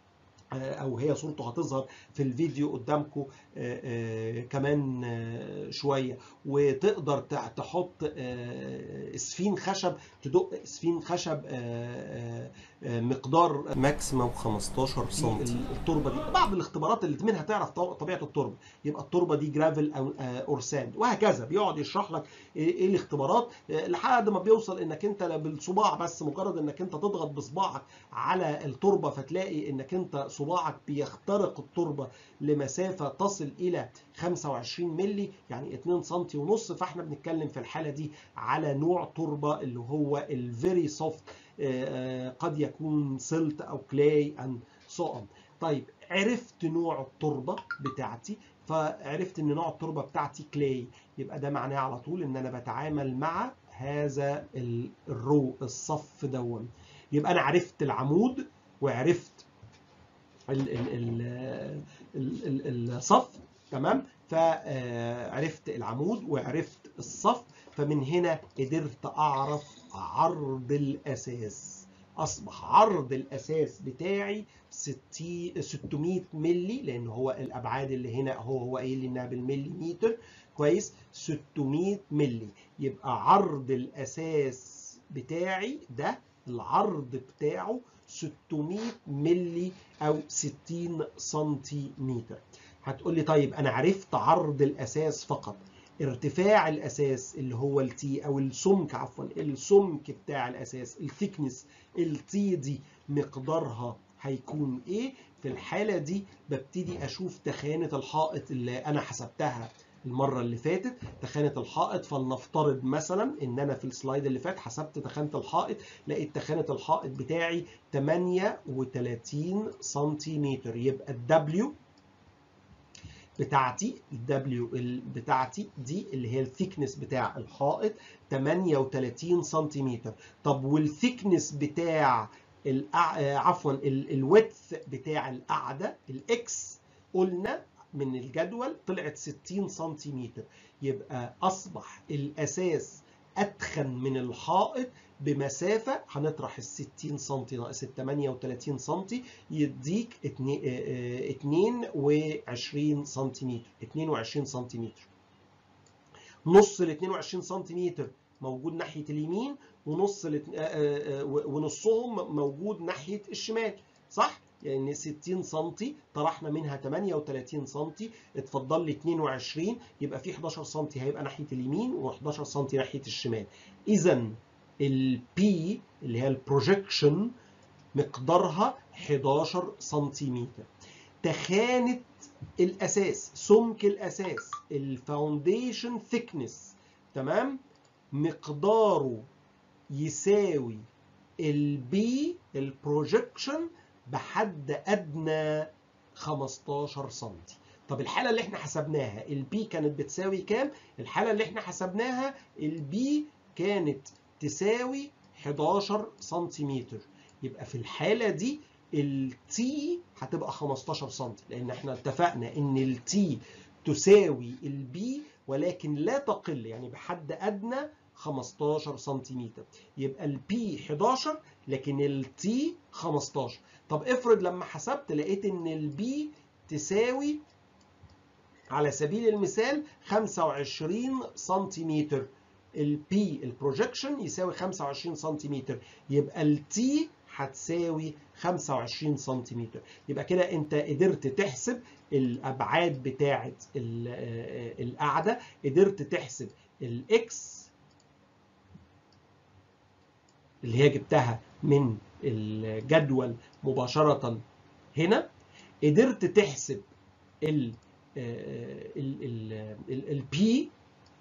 او هي صورته هتظهر في الفيديو قدامكم كمان آه، شويه وتقدر تع- تحط آه، اسفين خشب تدق اسفين خشب آه، آه، آه، مقدار ماكسيموم 15 سم التربه دي بعض الاختبارات اللي منها تعرف طو- طبيعه التربه يبقى التربه دي جرافل او آه، اور ساند وهكذا بيقعد يشرح لك ايه إيه الاختبارات آه، لحد ما بيوصل انك انت بالصباع بس مجرد انك انت تضغط بصباعك على التربه فتلاقي انك انت صباعك بيخترق التربه لمسافه تصل الى 25 مللي يعني 2 سم ونص فاحنا بنتكلم في الحاله دي على نوع تربه اللي هو الفيري سوفت قد يكون سلت او كلاي اند سو اون طيب عرفت نوع التربه بتاعتي فعرفت ان نوع التربه بتاعتي كلاي يبقى ده معناه على طول ان انا بتعامل مع هذا ال- الرو الصف دون يبقى انا عرفت العمود وعرفت ال ال ال ال ال الصف تمام فعرفت العمود وعرفت الصف فمن هنا قدرت اعرف عرض الاساس اصبح عرض الاساس بتاعي 60 600 ملي لان هو الابعاد اللي هنا هو هو قايل لي انها بالمليمتر كويس 600 ملي يبقى عرض الاساس بتاعي ده العرض بتاعه 600 ملي او 60 سنتيمتر هتقول لي طيب انا عرفت عرض الاساس فقط ارتفاع الاساس اللي هو التي او السمك عفوا السمك بتاع الاساس الثيكنس التي دي مقدارها هيكون ايه في الحاله دي ببتدي اشوف تخانه الحائط اللي انا حسبتها المره اللي فاتت تخانه الحائط فلنفترض مثلا ان انا في السلايد اللي فات حسبت تخانه الحائط لقيت تخانه الحائط بتاعي 38 سنتيمتر يبقى الدبليو بتاعتي الدبليو بتاعتي دي اللي هي الثيكنس بتاع الحائط 38 سنتيمتر طب والثيكنس بتاع الأع... آه، عفوا الويدث بتاع القاعده الاكس قلنا من الجدول طلعت 60 سنتيمتر يبقى اصبح الاساس اتخن من الحائط بمسافه هنطرح ال 60 سم ناقص ال 38 سم يديك 22 سنتيمتر 22 سنتيمتر نص ال 22 سنتيمتر موجود ناحيه اليمين ونص ال ونصهم موجود ناحيه الشمال صح؟ يعني 60 سم طرحنا منها 38 سم اتفضل لي 22 يبقى في 11 سم هيبقى ناحيه اليمين و11 سم ناحيه الشمال اذا البي اللي هي البروجيكشن مقدارها 11 سنتيمتر تخانه الاساس سمك الاساس الفاونديشن ثيكنس تمام مقداره يساوي البي البروجيكشن بحد ادنى 15 سم طب الحاله اللي احنا حسبناها البي كانت بتساوي كام الحاله اللي احنا حسبناها البي كانت تساوي 11 سنتيمتر يبقى في الحاله دي التي هتبقى 15 سم لان احنا اتفقنا ان التي تساوي البي ولكن لا تقل يعني بحد ادنى 15 سنتيمتر يبقى البي 11 لكن التي 15 طب افرض لما حسبت لقيت ان البي تساوي على سبيل المثال 25 سنتيمتر البي البروجيكشن يساوي 25 سنتيمتر يبقى التي هتساوي 25 سنتيمتر يبقى كده انت قدرت تحسب الابعاد بتاعه القاعده قدرت تحسب الاكس اللي هي جبتها من الجدول مباشره هنا قدرت تحسب ال البي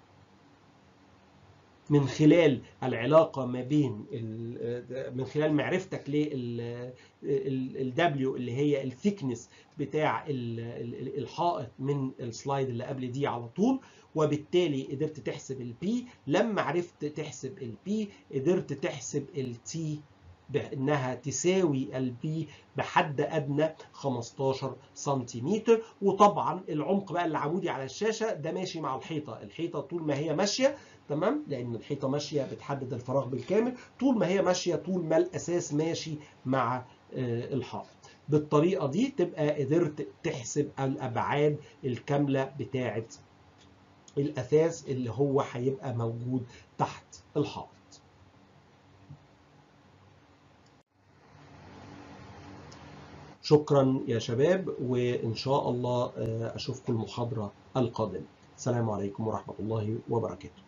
من خلال العلاقة ما بين من خلال معرفتك للدبليو اللي هي الثيكنس بتاع الحائط من السلايد اللي قبل دي على طول وبالتالي قدرت تحسب البي لما عرفت تحسب البي قدرت تحسب التي بانها تساوي البي بحد ادنى 15 سنتيمتر وطبعا العمق بقى اللي عمودي على الشاشه ده ماشي مع الحيطه الحيطه طول ما هي ماشيه تمام لان الحيطه ماشيه بتحدد الفراغ بالكامل طول ما هي ماشيه طول ما الاساس ماشي مع الحائط بالطريقة دي تبقى قدرت تحسب الأبعاد الكاملة بتاعة الأثاث اللي هو هيبقى موجود تحت الحائط شكرا يا شباب وإن شاء الله أشوفكم المحاضرة القادمة السلام عليكم ورحمة الله وبركاته